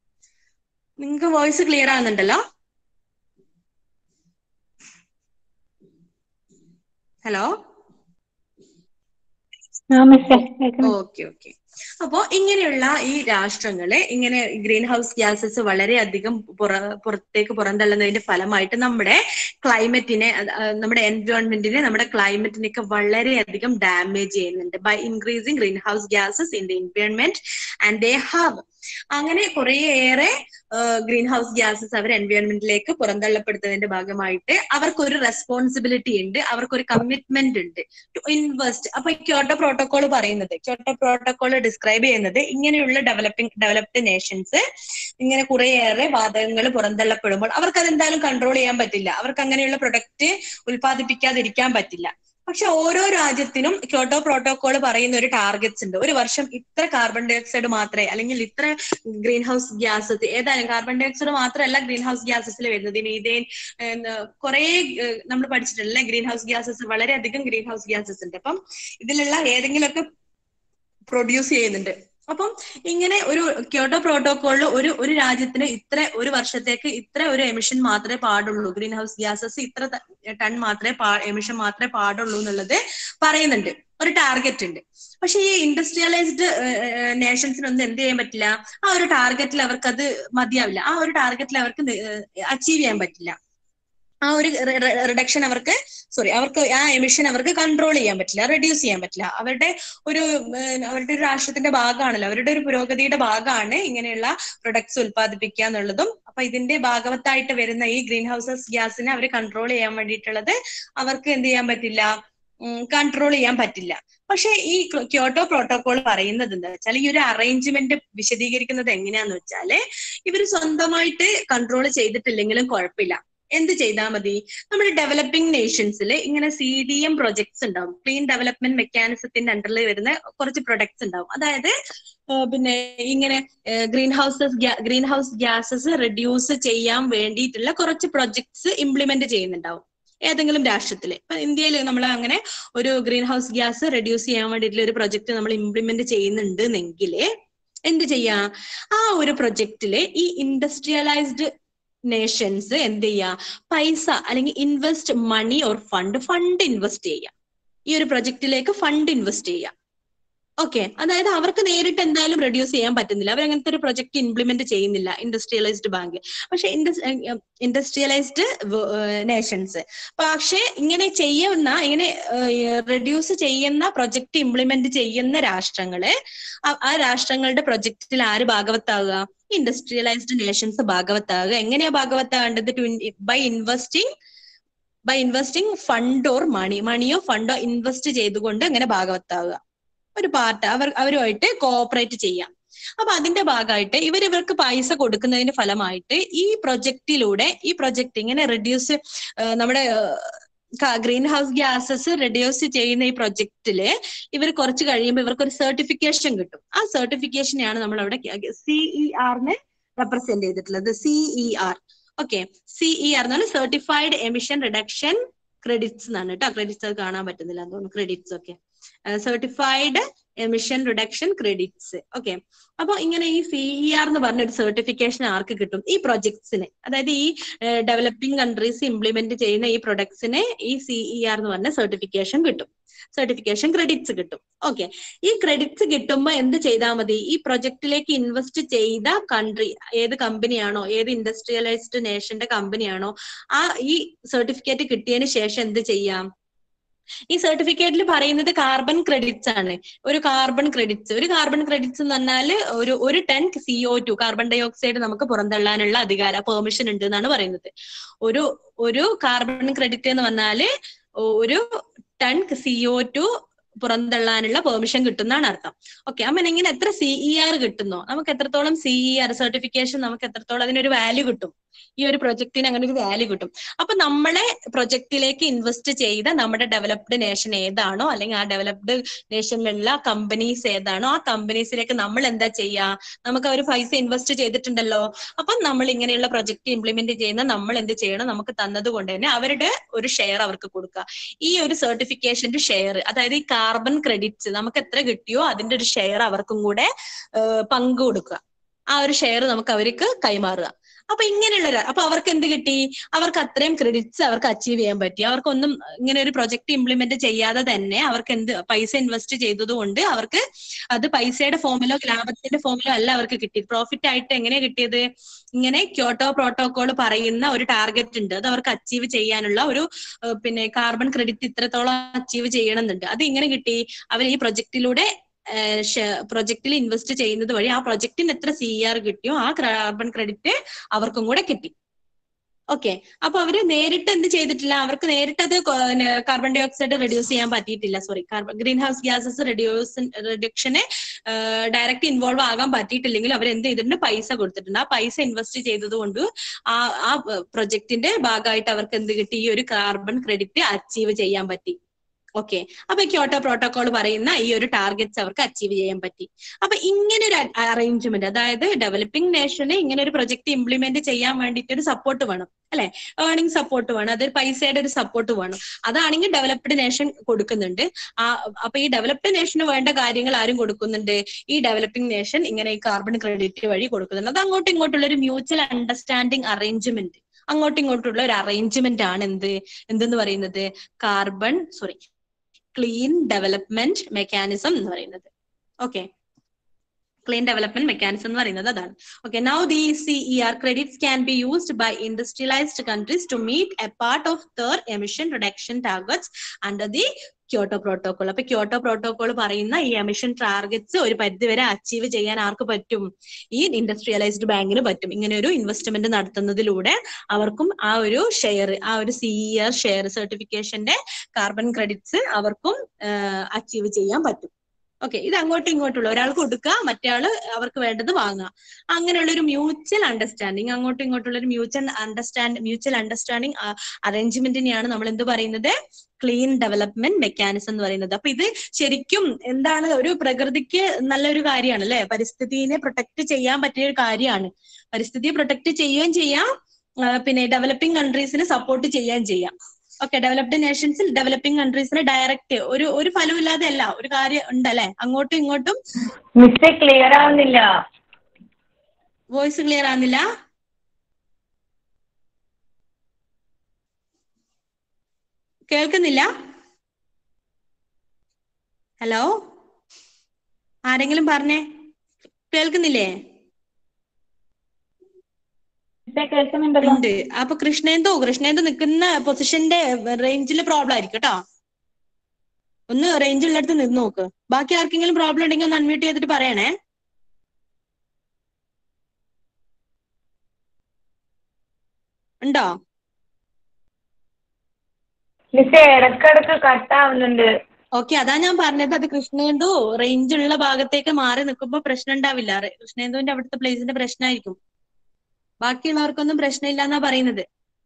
നിങ്ങൾക്ക് വോയിസ് ക്ലിയർ ആവുന്നുണ്ടല്ലോ ഹലോ ഓക്കെ ഓക്കെ അപ്പോ ഇങ്ങനെയുള്ള ഈ രാഷ്ട്രങ്ങള് ഇങ്ങനെ ഗ്രീൻ ഹൗസ് ഗ്യാസസ് വളരെയധികം പുറ പുറത്തേക്ക് പുറന്തള്ളുന്നതിന്റെ ഫലമായിട്ട് നമ്മുടെ ക്ലൈമറ്റിനെ നമ്മുടെ എൻവയോൺമെന്റിനെ നമ്മുടെ ക്ലൈമറ്റിനെയൊക്കെ വളരെയധികം ഡാമേജ് ചെയ്യുന്നുണ്ട് by increasing green house gases in the environment and they have അങ്ങനെ കുറേയേറെ ഗ്രീൻ ഹൗസ് ഗ്യാസസ് അവർ എൻവയോൺമെന്റിലേക്ക് പുറന്തള്ളപ്പെടുത്തുന്നതിന്റെ ഭാഗമായിട്ട് അവർക്കൊരു റെസ്പോൺസിബിലിറ്റി ഉണ്ട് അവർക്കൊരു കമ്മിറ്റ്മെന്റ് ഉണ്ട് ടു ഇൻവെസ്റ്റ് അപ്പൊ ക്യോട്ടോ പ്രോട്ടോകോൾ പറയുന്നത് ക്യോട്ടോ പ്രോട്ടോകോൾ ഡിസ്ക്രൈബ് ചെയ്യുന്നത് ഇങ്ങനെയുള്ള ഡെവലപ്പിംഗ് ഡെവലപ്ഡ് നേഷൻസ് ഇങ്ങനെ കുറേയേറെ വാതകങ്ങൾ പുറന്തള്ളപ്പെടുമ്പോൾ അവർക്ക് അതെന്തായാലും കൺട്രോൾ ചെയ്യാൻ പറ്റില്ല അവർക്ക് അങ്ങനെയുള്ള പ്രൊഡക്റ്റ് ഉൽപ്പാദിപ്പിക്കാതിരിക്കാൻ പറ്റില്ല പക്ഷെ ഓരോ രാജ്യത്തിനും ക്യോട്ടോ പ്രോട്ടോകോൾ പറയുന്ന ഒരു ടാർഗറ്റ്സ് ഉണ്ട് ഒരു വർഷം ഇത്ര കാർബൺ ഡൈ ഓക്സൈഡ് മാത്രമേ അല്ലെങ്കിൽ ഇത്ര ഗ്രീൻ ഹൗസ് ഗ്യാസസ് ഏതായാലും കാർബൺ ഡൈ ഓക്സൈഡ് മാത്രമല്ല ഗ്രീൻ ഹൗസ് ഗ്യാസസിൽ വരുന്നത് മീതേൻ കുറെ നമ്മൾ പഠിച്ചിട്ടുള്ള ഗ്രീൻ ഹൗസ് ഗ്യാസസ് വളരെയധികം ഗ്രീൻ ഹൗസ് ഗ്യാസസ് ഉണ്ട് അപ്പം ഇതിലുള്ള ഏതെങ്കിലുമൊക്കെ പ്രൊഡ്യൂസ് ചെയ്യുന്നുണ്ട് അപ്പം ഇങ്ങനെ ഒരു ക്യോട്ടോ പ്രോട്ടോകോളിൽ ഒരു ഒരു രാജ്യത്തിന് ഇത്ര ഒരു വർഷത്തേക്ക് ഇത്ര ഒരു എമിഷൻ മാത്രമേ പാടുള്ളൂ ഗ്രീൻ ഹൗസ് ഗ്യാസസ് ഇത്ര ടൺ മാത്രമേ എമിഷൻ മാത്രമേ പാടുള്ളൂ എന്നുള്ളത് പറയുന്നുണ്ട് ഒരു ടാർഗറ്റ് ഉണ്ട് പക്ഷെ ഈ ഇൻഡസ്ട്രിയലൈസ്ഡ് നേഷൻസിനൊന്നും എന്ത് ചെയ്യാൻ പറ്റില്ല ആ ഒരു ടാർഗറ്റിൽ അവർക്ക് അത് മതിയാവില്ല ആ ഒരു ടാർഗറ്റിൽ അവർക്ക് അച്ചീവ് ചെയ്യാൻ പറ്റില്ല ആ ഒരു റിഡക്ഷൻ അവർക്ക് സോറി അവർക്ക് ആ എമിഷൻ അവർക്ക് കൺട്രോൾ ചെയ്യാൻ പറ്റില്ല റെഡ്യൂസ് ചെയ്യാൻ പറ്റില്ല അവരുടെ ഒരു അവരുടെ ഒരു രാഷ്ട്രത്തിന്റെ ഭാഗമാണല്ലോ അവരുടെ ഒരു പുരോഗതിയുടെ ഭാഗമാണ് ഇങ്ങനെയുള്ള പ്രൊഡക്ട്സ് ഉൽപ്പാദിപ്പിക്കുക എന്നുള്ളതും അപ്പൊ ഇതിന്റെ ഭാഗവത്തായിട്ട് വരുന്ന ഈ ഗ്രീൻ ഹൗസസ് ഗ്യാസിനെ അവർ കൺട്രോൾ ചെയ്യാൻ വേണ്ടിയിട്ടുള്ളത് അവർക്ക് എന്ത് ചെയ്യാൻ പറ്റില്ല കൺട്രോൾ ചെയ്യാൻ പറ്റില്ല പക്ഷെ ഈ ക്യോട്ടോ പ്രോട്ടോകോൾ പറയുന്നത് എന്താ വെച്ചാൽ ഈ ഒരു അറേഞ്ച്മെന്റ് വിശദീകരിക്കുന്നത് എങ്ങനെയാന്ന് വെച്ചാല് ഇവർ സ്വന്തമായിട്ട് കൺട്രോൾ ചെയ്തിട്ടില്ലെങ്കിലും കുഴപ്പമില്ല എന്ത് ചെയ്താൽ മതി നമ്മുടെ ഡെവലപ്പിംഗ് നേഷൻസിൽ ഇങ്ങനെ സി ഡി എം പ്രൊജക്ട്സ് ഉണ്ടാവും ക്ലീൻ ഡെവലപ്മെന്റ് മെക്കാനിസത്തിന്റെ അണ്ടറിൽ വരുന്ന കുറച്ച് പ്രൊഡക്ട്സ് ഉണ്ടാവും അതായത് ഏഹ് പിന്നെ ഇങ്ങനെ green houses green house gases reduce ചെയ്യാൻ വേണ്ടിയിട്ടുള്ള കുറച്ച് പ്രൊജക്ട്സ് ഇംപ്ലിമെന്റ് ചെയ്യുന്നുണ്ടാവും ഏതെങ്കിലും രാഷ്ട്രത്തില് ഇപ്പൊ ഇന്ത്യയിൽ നമ്മൾ അങ്ങനെ ഒരു ഗ്രീൻ ഹൗസ് ഗ്യാസ് റെഡ്യൂസ് ചെയ്യാൻ വേണ്ടിയിട്ടുള്ള ഒരു പ്രൊജക്ട് നമ്മൾ ഇംപ്ലിമെന്റ് ചെയ്യുന്നുണ്ട് എന്നെങ്കിൽ എന്ത് ചെയ്യാ ആ ഒരു പ്രൊജക്റ്റില് ഈ ഇൻഡസ്ട്രിയലൈസ്ഡ് നേഷൻസ് എന്ത് ചെയ്യാ പൈസ അല്ലെങ്കിൽ invest money or fund fund invest ചെയ്യാം ഈ ഒരു പ്രൊജക്റ്റിലേക്ക് ഫണ്ട് ഇൻവെസ്റ്റ് ചെയ്യാം ഓക്കെ അതായത് അവർക്ക് നേരിട്ട് എന്തായാലും റെഡ്യൂസ് ചെയ്യാൻ പറ്റുന്നില്ല അവർ അങ്ങനത്തെ ഒരു പ്രൊജക്ട് ഇംപ്ലിമെന്റ് ചെയ്യുന്നില്ല ഇൻഡസ്ട്രിയലൈസ്ഡ് ബാങ്ക് പക്ഷെ ഇൻഡസ്ട്രിയലൈസ്ഡ് നേഷൻസ് പക്ഷെ ഇങ്ങനെ ചെയ്യുന്ന ഇങ്ങനെ റെഡ്യൂസ് ചെയ്യുന്ന പ്രൊജക്ട് ഇംപ്ലിമെന്റ് ചെയ്യുന്ന രാഷ്ട്രങ്ങള് ആ- ആ രാഷ്ട്രങ്ങളുടെ പ്രൊജക്റ്റിൽ ആര് ഭാഗവത്താകുക ഇൻഡസ്ട്രിയലൈസ്ഡ് നേഷൻസ് ഭാഗവത്താകുക എങ്ങനെയാ ഭാഗവത്താകേണ്ടത് by investing by investing fund or money മണിയോ ഫണ്ടോ ഇൻവെസ്റ്റ് ചെയ്തുകൊണ്ട് അങ്ങനെ ഭാഗവത്താവുക ഒരു പാർട്ട് അവർ അവരുമായിട്ട് കോഓപ്പറേറ്റ് ചെയ്യാം അപ്പൊ അതിന്റെ ഭാഗമായിട്ട് ഇവർ ഇവർക്ക് പൈസ കൊടുക്കുന്നതിന്റെ ഫലമായിട്ട് ഈ പ്രൊജക്റ്റിലൂടെ ഈ പ്രൊജക്ട് ഇങ്ങനെ റെഡ്യൂസ് നമ്മുടെ ഗ്രീൻ ഹൗസ് ഗ്യാസസ് റെഡ്യൂസ് ചെയ്യുന്ന ഈ പ്രൊജക്റ്റില് ഇവർ കുറച്ച് കഴിയുമ്പോൾ ഇവർക്ക് ഒരു സർട്ടിഫിക്കേഷൻ കിട്ടും ആ സർട്ടിഫിക്കേഷനെയാണ് നമ്മൾ അവിടെ സിഇ ആറിനെ റെപ്രസെന്റ് ചെയ്തിട്ടുള്ളത് C E R okay C E R എന്ന് പറഞ്ഞാൽ സർട്ടിഫൈഡ് എമിഷൻ റിഡക്ഷൻ ക്രെഡിറ്റ്സ് എന്നാണ് കേട്ടോ ക്രെഡിറ്റ്സ് അത് കാണാൻ പറ്റുന്നില്ല തോന്നുന്നു ക്രെഡിറ്റ്സ് ഒക്കെ certified emission reduction credits okay അപ്പൊ ഇങ്ങനെ ഈ സിഇ ആർ എന്ന് പറഞ്ഞ ഒരു സർട്ടിഫിക്കേഷൻ ആർക്ക് കിട്ടും ഈ പ്രൊജക്ട്സിന് അതായത് ഈ ഡെവലപ്പിംഗ് കൺട്രീസ് ഇംപ്ലിമെന്റ് ചെയ്യുന്ന ഈ പ്രൊഡക്ട്സിന് ഈ സിഇ ആർ എന്ന് പറഞ്ഞ സർട്ടിഫിക്കേഷൻ കിട്ടും സർട്ടിഫിക്കേഷൻ ക്രെഡിറ്റ്സ് കിട്ടും ഓക്കെ ഈ ക്രെഡിറ്റ്സ് കിട്ടുമ്പോൾ എന്ത് ചെയ്താൽ മതി ഈ പ്രൊജക്റ്റിലേക്ക് ഇൻവെസ്റ്റ് ചെയ്ത കൺട്രി ഏത് കമ്പനിയാണോ ഏത് ഇൻഡസ്ട്രിയലൈസ്ഡ് നേഷന്റെ കമ്പനിയാണോ ആ ഈ സർട്ടിഫിക്കറ്റ് കിട്ടിയതിന് ശേഷം എന്ത് ചെയ്യാം ഈ സർട്ടിഫിക്കറ്റിൽ പറയുന്നത് കാർബൺ ക്രെഡിറ്റ്സ് ആണ് ഒരു കാർബൺ ക്രെഡിറ്റ്സ് ഒരു കാർബൺ ക്രെഡിറ്റ്സ് എന്ന് പറഞ്ഞാൽ ഒരു ഒരു ton C O two carbon dioxide നമുക്ക് പുറന്തള്ളാനുള്ള അധികാര പെർമിഷൻ ഉണ്ട് എന്നാണ് പറയുന്നത് ഒരു ഒരു കാർബൺ ക്രെഡിറ്റ് എന്ന് പറഞ്ഞാല് ഒരു ടൺ സിഒ ടു പുറന്തള്ളാനുള്ള പെർമിഷൻ കിട്ടുന്നതാണ് അർത്ഥം ഓക്കെ അമ്മ ഇങ്ങനെ എത്ര സിഇ ആർ കിട്ടുന്നോ നമുക്ക് എത്രത്തോളം സിഇ ആർ സർട്ടിഫിക്കേഷൻ നമുക്ക് എത്രത്തോളം അതിനൊരു വാല്യൂ കിട്ടും ഈ ഒരു പ്രൊജക്ടിന് അങ്ങനെ ഒരു വാല്യൂ കിട്ടും അപ്പൊ നമ്മളെ പ്രൊജക്ടിലേക്ക് ഇൻവെസ്റ്റ് ചെയ്ത നമ്മുടെ ഡെവലപ്ഡ് നേഷൻ ഏതാണോ അല്ലെങ്കിൽ ആ ഡെവലപ്ഡ് നേഷനിലുള്ള കമ്പനീസ് ഏതാണോ ആ കമ്പനീസിലേക്ക് നമ്മൾ എന്താ ചെയ്യാ നമുക്ക് അവർ പൈസ ഇൻവെസ്റ്റ് ചെയ്തിട്ടുണ്ടല്ലോ അപ്പം നമ്മൾ ഇങ്ങനെയുള്ള പ്രൊജക്ട് ഇംപ്ലിമെന്റ് ചെയ്യുന്ന നമ്മൾ എന്ത് ചെയ്യണം നമുക്ക് തന്നത് കൊണ്ട് തന്നെ അവരുടെ ഒരു ഷെയർ അവർക്ക് കൊടുക്കുക ഈ ഒരു സർട്ടിഫിക്കേഷന്റെ ഷെയർ അതായത് ഈ കാർബൺ ക്രെഡിറ്റ്സ് നമുക്ക് എത്ര കിട്ടിയോ അതിന്റെ ഒരു ഷെയർ അവർക്കും കൂടെ പങ്ക് കൊടുക്കുക ആ ഒരു ഷെയർ നമുക്ക് അവർക്ക് കൈമാറുക അപ്പൊ ഇങ്ങനെയുള്ള ഒരു- അപ്പൊ അവർക്ക് എന്ത് കിട്ടി അവർക്ക് അത്രയും ക്രെഡിറ്റ്സ് അവർക്ക് അച്ചീവ് ചെയ്യാൻ പറ്റി അവർക്കൊന്നും ഇങ്ങനെ ഒരു പ്രൊജക്ട് ഇംപ്ലിമെന്റ് ചെയ്യാതെ തന്നെ അവർക്ക് എന്ത് പൈസ ഇൻവെസ്റ്റ് ചെയ്തത് കൊണ്ട് അവർക്ക് അത് പൈസയുടെ ഫോമിലോ ലാഭത്തിന്റെ ഫോമിലോ അല്ല അവർക്ക് കിട്ടി പ്രോഫിറ്റ് ആയിട്ട് എങ്ങനെയാ കിട്ടിയത് ഇങ്ങനെ ക്യോട്ടോ പ്രോട്ടോകോൾ പറയുന്ന ഒരു ടാർഗറ്റ് ഉണ്ട് അത് അവർക്ക് അച്ചീവ് ചെയ്യാനുള്ള ഒരു ഏഹ് പിന്നെ കാർബൺ ക്രെഡിറ്റ് ഇത്രത്തോളം അച്ചീവ് ചെയ്യണമെന്നുണ്ട് അത് ഇങ്ങനെ കിട്ടി അവർ ഈ പ്രൊജക്ടിലൂടെ പ്രൊജക്റ്റിൽ ഇൻവെസ്റ്റ് ചെയ്യുന്നത് വഴി ആ പ്രൊജക്ടിന് എത്ര സി ആർ കിട്ടിയോ ആ കാർബൺ ക്രെഡിറ്റ് അവർക്കും കൂടെ കിട്ടി ഓക്കെ അപ്പൊ അവര് നേരിട്ട് എന്ത് ചെയ്തിട്ടില്ല അവർക്ക് നേരിട്ട് അത് കാർബൺ ഡൈ ഓക്സൈഡ് റെഡ്യൂസ് ചെയ്യാൻ പറ്റിയിട്ടില്ല sorry carbon green house gases reduce reduction direct involve ആകാൻ പറ്റിയിട്ടില്ലെങ്കിൽ അവർ എന്ത് ചെയ്തിട്ടുണ്ട് പൈസ കൊടുത്തിട്ടുണ്ട് ആ പൈസ ഇൻവെസ്റ്റ് ചെയ്തത് കൊണ്ട് ആ ആ പ്രൊജക്ടിന്റെ ഭാഗമായിട്ട് അവർക്ക് എന്ത് കിട്ടി ഈ ഒരു കാർബൺ ക്രെഡിറ്റ് അച്ചീവ് ചെയ്യാൻ പറ്റി ഓക്കെ അപ്പൊ ക്യോട്ടോ പ്രോട്ടോകോൾ പറയുന്ന ഈ ഒരു ടാർഗറ്റ്സ് അവർക്ക് അച്ചീവ് ചെയ്യാൻ പറ്റി അപ്പൊ ഇങ്ങനെ ഒരു അറേഞ്ച്മെന്റ് അതായത് ഡെവലപ്പിംഗ് നേഷന് ഇങ്ങനെ ഒരു പ്രൊജക്ട് ഇംപ്ലിമെന്റ് ചെയ്യാൻ വേണ്ടിയിട്ട് ഒരു സപ്പോർട്ട് വേണം അല്ലെ ഏർണിംഗ് സപ്പോർട്ട് വേണം അതൊരു പൈസയുടെ ഒരു സപ്പോർട്ട് വേണം അതാണെങ്കിൽ ഡെവലപ്ഡ് നേഷൻ കൊടുക്കുന്നുണ്ട് ആ അപ്പൊ ഈ ഡെവലപ്ഡ് നേഷന് വേണ്ട കാര്യങ്ങൾ ആരും കൊടുക്കുന്നുണ്ട് ഈ ഡെവലപ്പിംഗ് നേഷൻ ഇങ്ങനെ ഈ കാർബൺ ക്രെഡിറ്റ് വഴി കൊടുക്കുന്നുണ്ട് അത് അങ്ങോട്ടും ഇങ്ങോട്ടുള്ള ഒരു മ്യൂച്വൽ അണ്ടർസ്റ്റാൻഡിങ് അറേഞ്ച്മെന്റ് അങ്ങോട്ടും ഇങ്ങോട്ടുള്ള ഒരു അറേഞ്ച്മെന്റ് ആണ് എന്ത് എന്തെന്ന് പറയുന്നത് carbon sorry clean development mechanism എന്ന് പറയുന്നത് ഓക്കെ ക്ലീൻ ഡെവലപ്മെന്റ് മെക്കാനിസം എന്ന് പറയുന്നത് അതാണ് okay now the C E R credits can be used by industrialised countries to meet a part of their emission reduction targets under the Kyoto protocol അപ്പൊ ക്യോട്ടോ പ്രോട്ടോകോൾ പറയുന്ന ഈ എമിഷൻ ടാർഗറ്റ്സ് ഒരു പരിധിവരെ അച്ചീവ് ചെയ്യാൻ ആർക്ക് പറ്റും ഈ ഇൻഡസ്ട്രിയലൈസ്ഡ് ബാങ്കിന് പറ്റും ഇങ്ങനെ ഒരു ഇൻവെസ്റ്റ്മെന്റ് നടത്തുന്നതിലൂടെ അവർക്കും ആ ഒരു ഷെയർ ആ ഒരു സി ആർ ഷെയർ സർട്ടിഫിക്കേഷന്റെ കാർബൺ ക്രെഡിറ്റ്സ് അവർക്കും അച്ചീവ് ചെയ്യാൻ പറ്റും ഓക്കെ ഇത് അങ്ങോട്ടും ഇങ്ങോട്ടുള്ള ഒരാൾക്ക് കൊടുക്കുക മറ്റേയാള് അവർക്ക് വേണ്ടത് വാങ്ങുക അങ്ങനെയുള്ള ഒരു മ്യൂച്വൽ അണ്ടർസ്റ്റാൻഡിങ് അങ്ങോട്ടും ഇങ്ങോട്ടുള്ള ഒരു മ്യൂച്വൽ അണ്ടർസ്റ്റാൻഡ് മ്യൂച്വൽ അണ്ടർസ്റ്റാൻഡിങ് അറേഞ്ച്മെന്റിനെയാണ് നമ്മൾ എന്ത് പറയുന്നത് ക്ലീൻ ഡെവലപ്മെന്റ് മെക്കാനിസം എന്ന് പറയുന്നത് അപ്പൊ ഇത് ശരിക്കും എന്താണ് ഒരു പ്രകൃതിക്ക് നല്ലൊരു കാര്യമാണ് അല്ലെ പരിസ്ഥിതിനെ പ്രൊട്ടക്ട് ചെയ്യാൻ പറ്റിയ ഒരു കാര്യമാണ് പരിസ്ഥിതിയെ പ്രൊട്ടക്ട് ചെയ്യുകയും ചെയ്യാം ആ, പിന്നെ ഡെവലപ്പിംഗ് കൺട്രീസിനെ സപ്പോർട്ട് ചെയ്യുകയും ചെയ്യാം ഓക്കെ ഡെവലപ്ഡ് നേഷൻസിൽ ഡെവലപ്പിംഗ് കൺട്രീസിന് ഡയറക്റ്റ് ഒരു ഒരു ഫലമില്ലാതെ അല്ല ഒരു കാര്യം ഉണ്ടല്ലേ അങ്ങോട്ടും ഇങ്ങോട്ടും മിസ്സേ ക്ലിയർ ആവുന്നില്ല വോയിസ് ക്ലിയർ ആവുന്നില്ല കേൾക്കുന്നില്ല ഹലോ ആരെങ്കിലും പറഞ്ഞേ കേൾക്കുന്നില്ലേ മിസ്സേ കേൾക്കുന്നുണ്ടല്ലോ ഉണ്ട് അപ്പൊ കൃഷ്ണേന്ദു കൃഷ്ണേന്ദു നിൽക്കുന്ന പൊസിഷന്റെ റേഞ്ചിൽ പ്രോബ്ലം ആയിരിക്കും കേട്ടോ ഒന്ന് റേഞ്ച് ഉള്ളിടത്ത് നിന്ന് നോക്ക് ബാക്കി ആർക്കെങ്കിലും പ്രോബ്ലം ഉണ്ടെങ്കിൽ ഒന്ന് അൺമ്യൂട്ട് ചെയ്തിട്ട് പറയണേ ഉണ്ടോ മിസ്സേ ഇടക്കിടക്ക് കട്ടാവുന്നുണ്ട് ഓക്കെ അതാ ഞാൻ പറഞ്ഞത് അത് കൃഷ്ണേന്ദു റേഞ്ച് ഉള്ള ഭാഗത്തേക്ക് മാറി നിൽക്കുമ്പോ പ്രശ്നം ഉണ്ടാവില്ല റെ- കൃഷ്ണേന്ദുവിന്റെ അവിടുത്തെ പ്ലേസിന്റെ പ്രശ്നമായിരിക്കും ബാക്കിയുള്ളവർക്കൊന്നും പ്രശ്നമില്ല എന്നാ പറയുന്നത്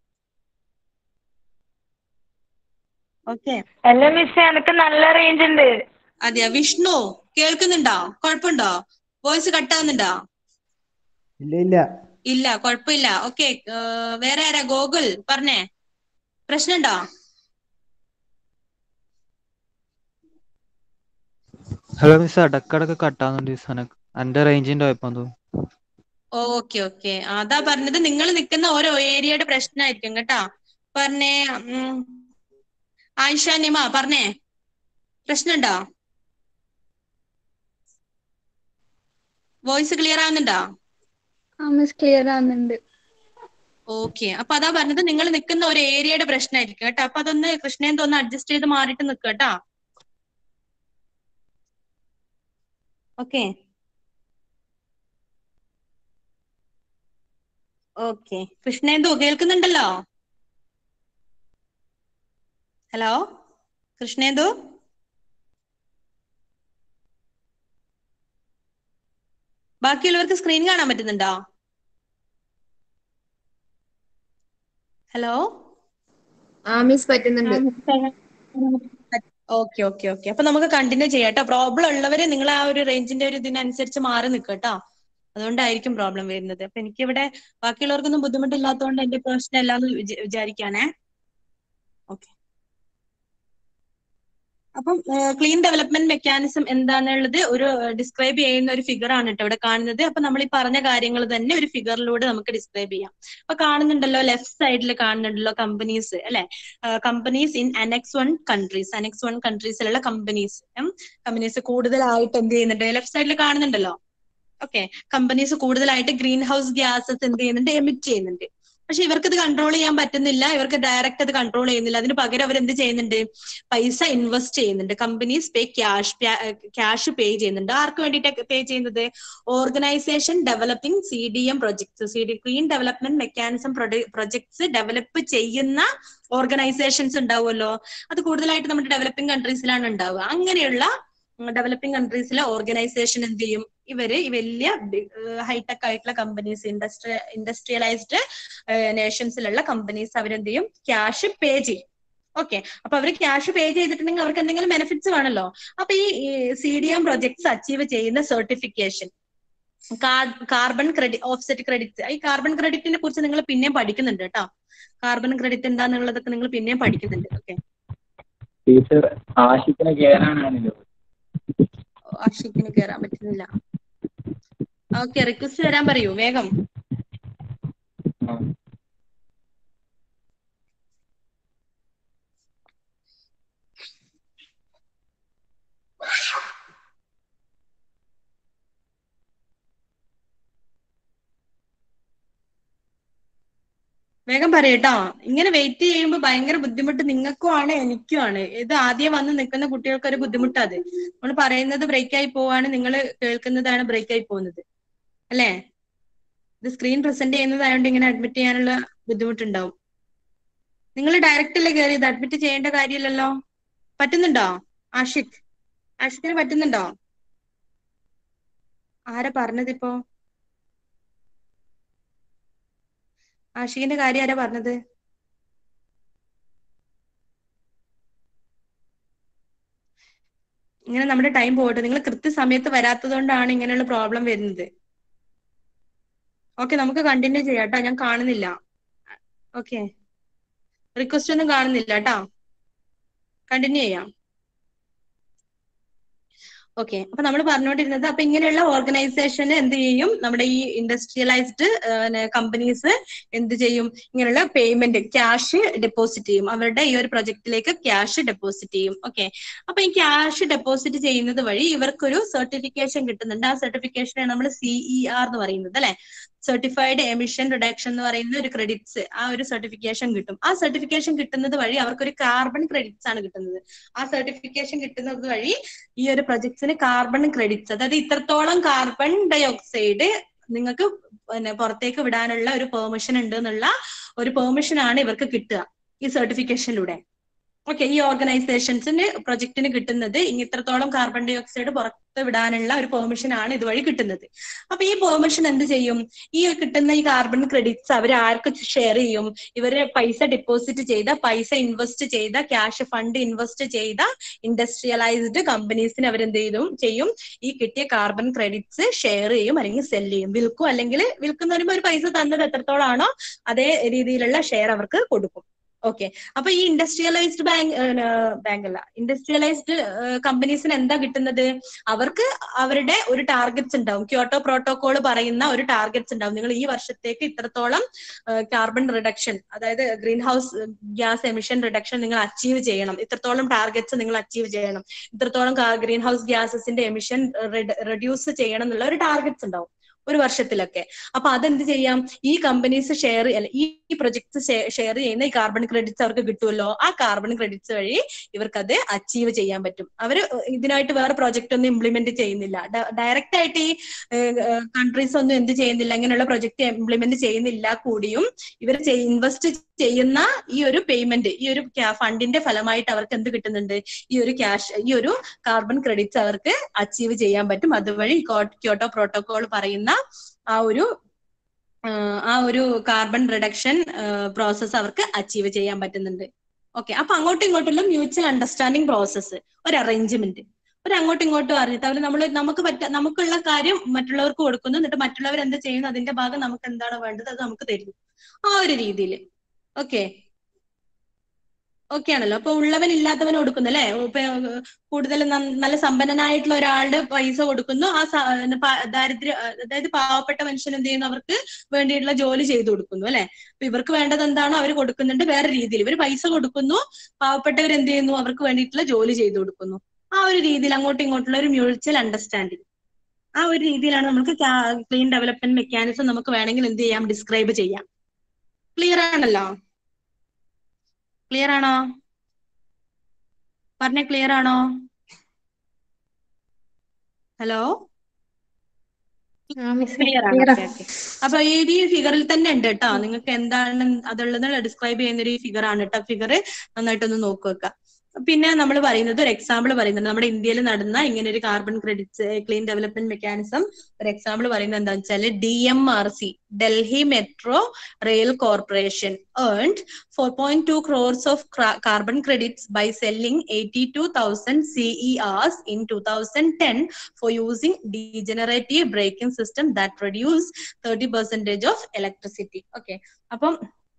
ഓക്കെ അല്ല മിസ്സേ എനക്ക് നല്ല റേഞ്ച് ഉണ്ട് അതെയാ വിഷ്ണു കേൾക്കുന്നുണ്ടോ കുഴപ്പമുണ്ടോ വോയിസ് കട്ടാവുന്നുണ്ടോ ഇല്ല ഇല്ല ഇല്ല കുഴപ്പമില്ല ഓക്കെ വേറെ ആരാ ഗോകുൽ പറഞ്ഞേ പ്രശ്നമുണ്ടോ ഹലോ മിസ് ഇടക്കിടക്ക് കട്ടാവുന്നുണ്ട് മിസ് എനക്ക് എന്റെ റേഞ്ചിന്റെ കുഴപ്പം തോന്നുന്നു ഓക്കെ ഓക്കെ അതാ പറഞ്ഞത് നിങ്ങൾ നിൽക്കുന്ന ഓരോ ഏരിയയുടെ പ്രശ്നമായിരിക്കും കേട്ടാ പറഞ്ഞേ ഉം, ആയിഷ നിമ പറഞ്ഞേ പ്രശ്നമുണ്ടോ വോയിസ് ക്ലിയർ ആവുന്നുണ്ടോ ആ മിസ് ക്ലിയർ ആവുന്നുണ്ട് ഓക്കെ അപ്പൊ അതാ പറഞ്ഞത് നിങ്ങൾ നിൽക്കുന്ന ഒരു ഏരിയയുടെ പ്രശ്നമായിരിക്കും കേട്ടോ അപ്പൊ അതൊന്ന് കൃഷ്ണേന്ദ ഒന്ന് അഡ്ജസ്റ്റ് ചെയ്ത് മാറിയിട്ട് നിൽക്കുക കേട്ടോ ഓക്കെ ഓക്കെ കൃഷ്ണേന്ദു കേൾക്കുന്നുണ്ടല്ലോ ഹലോ കൃഷ്ണേന്ദു ബാക്കിയുള്ളവർക്ക് സ്ക്രീൻ കാണാൻ പറ്റുന്നുണ്ടോ ഹലോ ആ മിസ് പറ്റുന്നുണ്ട് ഓക്കെ ഓക്കെ ഓക്കെ അപ്പൊ നമുക്ക് കണ്ടിന്യൂ ചെയ്യാം കേട്ടോ പ്രോബ്ലം ഉള്ളവര് നിങ്ങൾ ആ ഒരു റേഞ്ചിന്റെ ഒരു ഇതിനനുസരിച്ച് മാറി നിൽക്കുക കേട്ടോ അതുകൊണ്ടായിരിക്കും പ്രോബ്ലം വരുന്നത് അപ്പൊ എനിക്കിവിടെ ബാക്കിയുള്ളവർക്കൊന്നും ബുദ്ധിമുട്ടില്ലാത്തതുകൊണ്ട് എന്റെ പ്രശ്നം അല്ലാന്ന് വിചാ- വിചാരിക്കാനേ ഓക്കെ അപ്പം ക്ലീൻ ഡെവലപ്മെന്റ് മെക്കാനിസം എന്താണെന്നുള്ളത് ഒരു ഡിസ്ക്രൈബ് ചെയ്യുന്ന ഒരു ഫിഗർ ആണ് കേട്ടോ ഇവിടെ കാണുന്നത് അപ്പൊ നമ്മൾ ഈ പറഞ്ഞ കാര്യങ്ങൾ തന്നെ ഒരു ഫിഗറിലൂടെ നമുക്ക് ഡിസ്ക്രൈബ് ചെയ്യാം അപ്പൊ കാണുന്നുണ്ടല്ലോ ലെഫ്റ്റ് സൈഡിൽ കാണുന്നുണ്ടല്ലോ കമ്പനീസ് അല്ലെ companies in annex one countries annex one കൺട്രീസിലുള്ള കമ്പനീസ് കമ്പനീസ് കൂടുതലായിട്ട് എന്ത് ചെയ്യുന്നുണ്ട് ലെഫ്റ്റ് സൈഡിൽ കാണുന്നുണ്ടല്ലോ ഓക്കെ കമ്പനീസ് കൂടുതലായിട്ട് ഗ്രീൻ ഹൗസ് ഗ്യാസസ് എന്ത് ചെയ്യുന്നുണ്ട് എമിറ്റ് ചെയ്യുന്നുണ്ട് പക്ഷെ ഇവർക്ക് ഇത് കൺട്രോൾ ചെയ്യാൻ പറ്റുന്നില്ല ഇവർക്ക് ഡയറക്റ്റ് അത് കൺട്രോൾ ചെയ്യുന്നില്ല അതിന് പകരം അവർ എന്ത് ചെയ്യുന്നുണ്ട് പൈസ ഇൻവെസ്റ്റ് ചെയ്യുന്നുണ്ട് companies pay cash cash pay ചെയ്യുന്നുണ്ട് ആർക്ക് വേണ്ടിയിട്ട് പേ ചെയ്യുന്നത് organisation developing C D M projects C D clean development mechanism projects develop ചെയ്യുന്ന ഓർഗനൈസേഷൻസ് ഉണ്ടാവുമല്ലോ അത് കൂടുതലായിട്ട് നമ്മുടെ ഡെവലപ്പിംഗ് കൺട്രീസിലാണ് ഉണ്ടാവുക അങ്ങനെയുള്ള ഡെവലപ്പിംഗ് കൺട്രീസിലെ ഓർഗനൈസേഷൻ എന്ത് ചെയ്യും ഇവര് ഈ വലിയ ഹൈടെക് ആയിട്ടുള്ള കമ്പനീസ് ഇൻഡസ്ട്രി ഇൻഡസ്ട്രിയലൈസ്ഡ് നേഷൻസിലുള്ള കമ്പനീസ് അവരെന്ത് ചെയ്യും ക്യാഷ് പേ ചെയ്യും ഓക്കെ അപ്പൊ അവർ ക്യാഷ് പേ ചെയ്തിട്ടുണ്ടെങ്കിൽ അവർക്ക് എന്തെങ്കിലും ബെനിഫിറ്റ്സ് വേണമല്ലോ അപ്പൊ ഈ C D M projects achieve ചെയ്യുന്ന certification carbon credit offset credit ഈ കാർബൺ ക്രെഡിറ്റിനെ കുറിച്ച് നിങ്ങൾ പിന്നെയും പഠിക്കുന്നുണ്ട് കേട്ടോ കാർബൺ ക്രെഡിറ്റ് എന്താന്നുള്ളതൊക്കെ നിങ്ങൾ പിന്നെയും പഠിക്കുന്നുണ്ട് ഓക്കെ ടീച്ചർ ആഷിക്കിനെ കയറാനാണല്ലോ അഷിക്കിന് കയറാൻ പറ്റുന്നില്ല ഓക്കെ റിക്വസ്റ്റ് തരാൻ പറയൂ വേഗം ആ. വേഗം പറയട്ടോ ഇങ്ങനെ വെയിറ്റ് ചെയ്യുമ്പോൾ ഭയങ്കര ബുദ്ധിമുട്ട് നിങ്ങൾക്കും ആണ് എനിക്കും ആണ് ഇത് ആദ്യം വന്ന് നിൽക്കുന്ന കുട്ടികൾക്ക് ഒരു ബുദ്ധിമുട്ടാ അത് നമ്മൾ പറയുന്നത് ബ്രേക്ക് ആയി പോവാണ് നിങ്ങൾ കേൾക്കുന്നതാണ് ബ്രേക്ക് ആയി പോകുന്നത് അല്ലേ ഇത് സ്ക്രീൻ പ്രസന്റ് ചെയ്യുന്നതായതുകൊണ്ട് ഇങ്ങനെ അഡ്മിറ്റ് ചെയ്യാനുള്ള ബുദ്ധിമുട്ടുണ്ടാവും നിങ്ങൾ ഡയറക്റ്റ് അല്ലേ കയറിയത് അഡ്മിറ്റ് ചെയ്യേണ്ട കാര്യമില്ലല്ലോ പറ്റുന്നുണ്ടോ ആഷിഖ് ആഷിക്കിന് പറ്റുന്നുണ്ടോ ആരാ പറഞ്ഞതിപ്പോ ആഷിഖിന്റെ കാര്യം ആരാ പറഞ്ഞത് ഇങ്ങനെ നമ്മുടെ ടൈം പോകട്ടെ നിങ്ങൾ കൃത്യസമയത്ത് വരാത്തത് കൊണ്ടാണ് ഇങ്ങനെയുള്ള പ്രോബ്ലം വരുന്നത് ഓക്കെ നമുക്ക് കണ്ടിന്യൂ ചെയ്യാം കേട്ടോ ഞാൻ കാണുന്നില്ല ഓക്കെ റിക്വസ്റ്റ് ഒന്നും കാണുന്നില്ല കേട്ടോ കണ്ടിന്യൂ ചെയ്യാം ഓക്കെ അപ്പൊ നമ്മൾ പറഞ്ഞുകൊണ്ടിരുന്നത് അപ്പൊ ഇങ്ങനെയുള്ള ഓർഗനൈസേഷൻ എന്ത് ചെയ്യും നമ്മുടെ ഈ ഇൻഡസ്ട്രിയലൈസ്ഡ് കമ്പനീസ് എന്ത് ചെയ്യും ഇങ്ങനെയുള്ള പേയ്മെന്റ് ക്യാഷ് ഡെപ്പോസിറ്റ് ചെയ്യും അവരുടെ ഈ ഒരു പ്രൊജക്റ്റിലേക്ക് ക്യാഷ് ഡെപ്പോസിറ്റ് ചെയ്യും ഓക്കെ അപ്പൊ ഈ ക്യാഷ് ഡെപ്പോസിറ്റ് ചെയ്യുന്നത് വഴി ഇവർക്കൊരു സർട്ടിഫിക്കേഷൻ കിട്ടുന്നുണ്ട് ആ സർട്ടിഫിക്കേഷനാണ് നമ്മൾ സിഇ ആർ എന്ന് പറയുന്നത് അല്ലെ സർട്ടിഫൈഡ് എമിഷൻ റിഡക്ഷൻ എന്ന് പറയുന്ന ഒരു ക്രെഡിറ്റ്സ് ആ ഒരു സർട്ടിഫിക്കേഷൻ കിട്ടും ആ സർട്ടിഫിക്കേഷൻ കിട്ടുന്നത് വഴി അവർക്കൊരു കാർബൺ ക്രെഡിറ്റ്സ് ആണ് കിട്ടുന്നത് ആ സർട്ടിഫിക്കേഷൻ കിട്ടുന്നത് വഴി ഈ ഒരു പ്രൊജക്ട്സിന് കാർബൺ ക്രെഡിറ്റ്സ് അതായത് ഇത്രത്തോളം കാർബൺ ഡൈ ഓക്സൈഡ് നിങ്ങൾക്ക് പിന്നെ പുറത്തേക്ക് വിടാനുള്ള ഒരു പെർമിഷൻ ഉണ്ട് എന്നുള്ള ഒരു പെർമിഷൻ ആണ് ഇവർക്ക് കിട്ടുക ഈ സർട്ടിഫിക്കേഷനിലൂടെ ഓക്കെ ഈ ഓർഗനൈസേഷൻസിന് പ്രൊജക്ടിന് കിട്ടുന്നത് ഇത്രത്തോളം കാർബൺ ഡൈ ഓക്സൈഡ് പുറത്ത് വിടാനുള്ള ഒരു പെർമിഷൻ ആണ് ഇതുവഴി കിട്ടുന്നത് അപ്പൊ ഈ പെർമിഷൻ എന്ത് ചെയ്യും ഈ കിട്ടുന്ന ഈ കാർബൺ ക്രെഡിറ്റ്സ് അവർ ആർക്ക് ഷെയർ ചെയ്യും ഇവര് പൈസ ഡെപ്പോസിറ്റ് ചെയ്ത പൈസ ഇൻവെസ്റ്റ് ചെയ്ത ക്യാഷ് ഫണ്ട് ഇൻവെസ്റ്റ് ചെയ്ത ഇൻഡസ്ട്രിയലൈസ്ഡ് കമ്പനീസിന് അവരെന്ത് ചെയ്യും ചെയ്യും ഈ കിട്ടിയ കാർബൺ ക്രെഡിറ്റ്സ് ഷെയർ ചെയ്യും അല്ലെങ്കിൽ സെൽ ചെയ്യും വിൽക്കും അല്ലെങ്കിൽ വിൽക്കുന്ന വരുമ്പോൾ ഒരു പൈസ തന്നത് എത്രത്തോളാണോ അതേ രീതിയിലുള്ള ഷെയർ അവർക്ക് കൊടുക്കും ഓക്കെ അപ്പൊ ഈ ഇൻഡസ്ട്രിയലൈസ്ഡ് ബാങ്ക് ബാങ്ക് അല്ല ഇൻഡസ്ട്രിയലൈസ്ഡ് കമ്പനീസിന് എന്താ കിട്ടുന്നത് അവർക്ക് അവരുടെ ഒരു ടാർഗറ്റ്സ് ഉണ്ടാവും ക്യോട്ടോ പ്രോട്ടോകോൾ പറയുന്ന ഒരു ടാർഗറ്റ്സ് ഉണ്ടാവും നിങ്ങൾ ഈ വർഷത്തേക്ക് ഇത്രത്തോളം കാർബൺ റിഡക്ഷൻ അതായത് green house gas emission reduction നിങ്ങൾ അച്ചീവ് ചെയ്യണം ഇത്രത്തോളം ടാർഗറ്റ്സ് നിങ്ങൾ അച്ചീവ് ചെയ്യണം ഇത്രത്തോളം ഗ്രീൻ ഹൗസ് ഗ്യാസസിന്റെ എമിഷൻ റെഡ്യൂസ് ചെയ്യണം എന്നുള്ള ഒരു ടാർഗറ്റ്സ് ഉണ്ടാവും ഒരു വർഷത്തിലൊക്കെ അപ്പൊ അതെന്ത് ചെയ്യാം ഈ കമ്പനീസ് ഷെയർ അല്ല ഈ പ്രൊജക്ട്സ് ഷെയർ ചെയ്യുന്ന ഈ കാർബൺ ക്രെഡിറ്റ്സ് അവർക്ക് കിട്ടുമല്ലോ ആ കാർബൺ ക്രെഡിറ്റ്സ് വഴി ഇവർക്കത് അച്ചീവ് ചെയ്യാൻ പറ്റും അവര് ഇതിനായിട്ട് വേറെ പ്രോജക്റ്റ് ഒന്നും ഇംപ്ലിമെന്റ് ചെയ്യുന്നില്ല ഡയറക്റ്റ് ആയിട്ട് ഈ കൺട്രീസ് ഒന്നും എന്ത് ചെയ്യുന്നില്ല ഇങ്ങനെയുള്ള പ്രൊജക്ട് ഇംപ്ലിമെന്റ് ചെയ്യുന്നില്ല കൂടിയും ഇവർ ഇൻവെസ്റ്റ് ചെയ്യുന്ന ഈ ഒരു പേയ്മെന്റ് ഈ ഒരു ഫണ്ടിന്റെ ഫലമായിട്ട് അവർക്ക് എന്ത് കിട്ടുന്നുണ്ട് ഈ ഒരു ക്യാഷ് ഈ ഒരു കാർബൺ ക്രെഡിറ്റ്സ് അവർക്ക് അച്ചീവ് ചെയ്യാൻ പറ്റും അതുവഴി ക്യോട്ടോ പ്രോട്ടോകോൾ പറയുന്ന ആ ഒരു ആ ഒരു കാർബൺ റിഡക്ഷൻ പ്രോസസ്സ് അവർക്ക് അച്ചീവ് ചെയ്യാൻ പറ്റുന്നുണ്ട് ഓക്കെ അപ്പൊ അങ്ങോട്ടും ഇങ്ങോട്ടുള്ള മ്യൂച്വൽ അണ്ടർസ്റ്റാൻഡിങ് പ്രോസസ്സ് ഒരു അറേഞ്ച്മെന്റ് ഒരു അങ്ങോട്ടും ഇങ്ങോട്ടും അറിഞ്ഞിട്ട് അവർ നമ്മൾ നമുക്ക് പറ്റ നമുക്കുള്ള കാര്യം മറ്റുള്ളവർക്ക് കൊടുക്കുന്നു എന്നിട്ട് മറ്റുള്ളവർ എന്ത് ചെയ്യുന്നു അതിന്റെ ഭാഗം നമുക്ക് എന്താണ് വേണ്ടത് അത് നമുക്ക് തരുന്നു ആ ഒരു രീതിയിൽ ഓക്കെ ഓക്കെ ആണല്ലോ അപ്പൊ ഉള്ളവൻ ഇല്ലാത്തവൻ കൊടുക്കുന്നു അല്ലെ ഇപ്പൊ കൂടുതൽ നല്ല സമ്പന്നനായിട്ടുള്ള ഒരാളുടെ പൈസ കൊടുക്കുന്നു ആ ദാരിദ്ര്യ അതായത് പാവപ്പെട്ട മനുഷ്യൻ എന്ത് ചെയ്യുന്നു അവർക്ക് വേണ്ടിയിട്ടുള്ള ജോലി ചെയ്തു കൊടുക്കുന്നു അല്ലെ അപ്പൊ ഇവർക്ക് വേണ്ടത് എന്താണോ അവർ കൊടുക്കുന്നുണ്ട് വേറെ രീതിയിൽ ഇവർ പൈസ കൊടുക്കുന്നു പാവപ്പെട്ടവർ എന്ത് ചെയ്യുന്നു അവർക്ക് വേണ്ടിയിട്ടുള്ള ജോലി ചെയ്തു കൊടുക്കുന്നു ആ ഒരു രീതിയിൽ അങ്ങോട്ടും ഇങ്ങോട്ടുള്ള ഒരു മ്യൂച്വൽ അണ്ടർസ്റ്റാൻഡിങ് ആ ഒരു രീതിയിലാണ് നമുക്ക് ക്ലീൻ ഡെവലപ്മെന്റ് മെക്കാനിസം നമുക്ക് വേണമെങ്കിൽ എന്ത് ചെയ്യാം ഡിസ്ക്രൈബ് ചെയ്യാം ക്ലിയർ ആണല്ലോ ക്ലിയർ ആണോ പറഞ്ഞ ക്ലിയർ ആണോ ഹലോ ക്ലിയർ ആണ് ഓക്കെ ഓക്കെ അപ്പൊ ഈ ഈ ഫിഗറിൽ തന്നെ ഉണ്ട് കേട്ടോ നിങ്ങൾക്ക് എന്താണ് അതുള്ളത് ഡിസ്ക്രൈബ് ചെയ്യുന്ന ഒരു ഫിഗർ ആണ് കേട്ടോ ഫിഗർ നന്നായിട്ടൊന്ന് നോക്കുക പിന്നെ നമ്മൾ പറയുന്നത് ഒരു എക്സാമ്പിൾ പറയുന്നത് നമ്മുടെ ഇന്ത്യയിൽ നടന്ന ഇങ്ങനെ ഒരു carbon credits clean development mechanism ഒരു എക്സാമ്പിൾ പറയുന്നത് എന്താ വെച്ചാൽ D M R C Delhi metro rail corporation earned four point two crores of carbon credits by selling eighty two thousand C E Rs in two thousand ten for using degenerative braking system that produce thirty percentage of electricity okay അപ്പം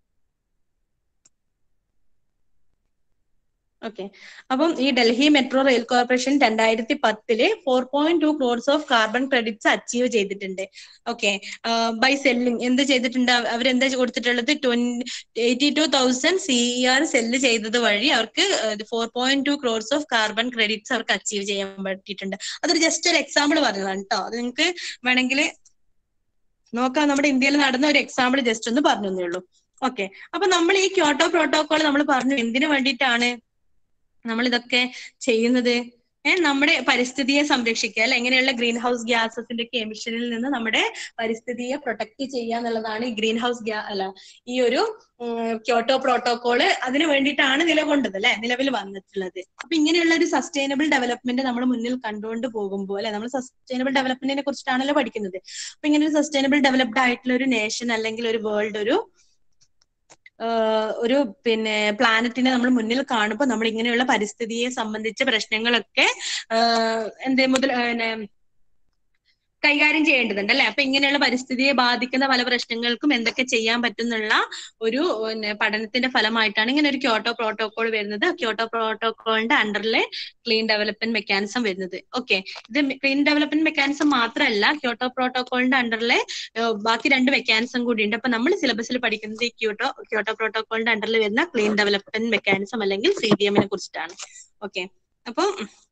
ഓക്കെ അപ്പം ഈ ഡൽഹി മെട്രോ റെയിൽ കോർപ്പറേഷൻ രണ്ടായിരത്തി പത്തില് four point two crores of carbon credits achieve ചെയ്തിട്ടുണ്ട് ഓക്കെ ബൈ സെല്ലിംഗ് എന്ത് ചെയ്തിട്ടുണ്ട് അവരെന്താ കൊടുത്തിട്ടുള്ളത് eighty two thousand C R sell ചെയ്തത് വഴി അവർക്ക് four point two crores of carbon credits അവർക്ക് അച്ചീവ് ചെയ്യാൻ പറ്റിയിട്ടുണ്ട് അതൊരു ജസ്റ്റ് ഒരു എക്സാമ്പിൾ പറഞ്ഞതാണ് കേട്ടോ അത് നിങ്ങൾക്ക് വേണമെങ്കിൽ നോക്കാം നമ്മുടെ ഇന്ത്യയിൽ നടന്ന ഒരു എക്സാമ്പിൾ ജസ്റ്റ് ഒന്ന് പറഞ്ഞു തന്നേ ഉള്ളൂ ഓക്കെ അപ്പൊ നമ്മൾ ഈ ക്യോട്ടോ പ്രോട്ടോകോൾ നമ്മൾ പറഞ്ഞു എന്തിനു വേണ്ടിയിട്ടാണ് നമ്മൾ ഇതൊക്കെ ചെയ്യുന്നത് ഏഹ് നമ്മുടെ പരിസ്ഥിതിയെ സംരക്ഷിക്കുക അല്ലെ എങ്ങനെയുള്ള ഗ്രീൻ ഹൗസ് ഗ്യാസസിന്റെ ഒക്കെ എമിഷനിൽ നിന്ന് നമ്മുടെ പരിസ്ഥിതിയെ പ്രൊട്ടക്ട് ചെയ്യുക എന്നുള്ളതാണ് ഈ ഗ്രീൻ ഹൗസ് ഗ്യാ അല്ല ഈ ഒരു ക്യോട്ടോ പ്രോട്ടോകോള് അതിന് വേണ്ടിയിട്ടാണ് നിലകൊണ്ടത് അല്ലെ നിലവിൽ വന്നിട്ടുള്ളത് അപ്പൊ ഇങ്ങനെയുള്ള ഒരു സസ്റ്റൈനബിൾ ഡെവലപ്മെന്റ് നമ്മൾ മുന്നിൽ കണ്ടുകൊണ്ട് പോകുമ്പോൾ അല്ലെ നമ്മൾ സസ്റ്റൈനബിൾ ഡെവലപ്മെന്റിനെ കുറിച്ചിട്ടാണല്ലോ പഠിക്കുന്നത് അപ്പൊ ഇങ്ങനെ ഒരു സസ്റ്റൈനബിൾ ഡെവലപ്ഡ് ആയിട്ടുള്ള ഒരു നേഷൻ അല്ലെങ്കിൽ ഒരു വേൾഡ് ഒരു ആഹ് ഒരു പിന്നെ പ്ലാനറ്റിനെ നമ്മൾ മുന്നിൽ കാണുമ്പോൾ നമ്മൾ ഇങ്ങനെയുള്ള പരിസ്ഥിതിയെ സംബന്ധിച്ച പ്രശ്നങ്ങളൊക്കെ ആഹ് എന്ത് മുതൽ പിന്നെ കൈകാര്യം ചെയ്യേണ്ടതുണ്ട് അല്ലെ അപ്പൊ ഇങ്ങനെയുള്ള പരിസ്ഥിതിയെ ബാധിക്കുന്ന പല പ്രശ്നങ്ങൾക്കും എന്തൊക്കെ ചെയ്യാൻ പറ്റുന്നുള്ള ഒരു പിന്നെ പഠനത്തിന്റെ ഫലമായിട്ടാണ് ഇങ്ങനെ ഒരു ക്യോട്ടോ പ്രോട്ടോകോൾ വരുന്നത് ക്യോട്ടോ പ്രോട്ടോകോളിന്റെ അണ്ടറിലെ ക്ലീൻ ഡെവലപ്മെന്റ് മെക്കാനിസം വരുന്നത് ഓക്കെ ഇത് ക്ലീൻ ഡെവലപ്മെന്റ് മെക്കാനിസം മാത്രമല്ല ക്യോട്ടോ പ്രോട്ടോകോളിന്റെ അണ്ടറിലെ ബാക്കി രണ്ട് മെക്കാനിസം കൂടി ഉണ്ട് അപ്പൊ നമ്മൾ സിലബസിൽ പഠിക്കുന്നത് ഈ ക്യോട്ടോ ക്യോട്ടോ പ്രോട്ടോകോളിന്റെ അണ്ടറിൽ വരുന്ന ക്ലീൻ ഡെവലപ്മെന്റ് മെക്കാനിസം അല്ലെങ്കിൽ സി ഡി എമ്മിനെ കുറിച്ചിട്ടാണ് ഓക്കെ അപ്പൊ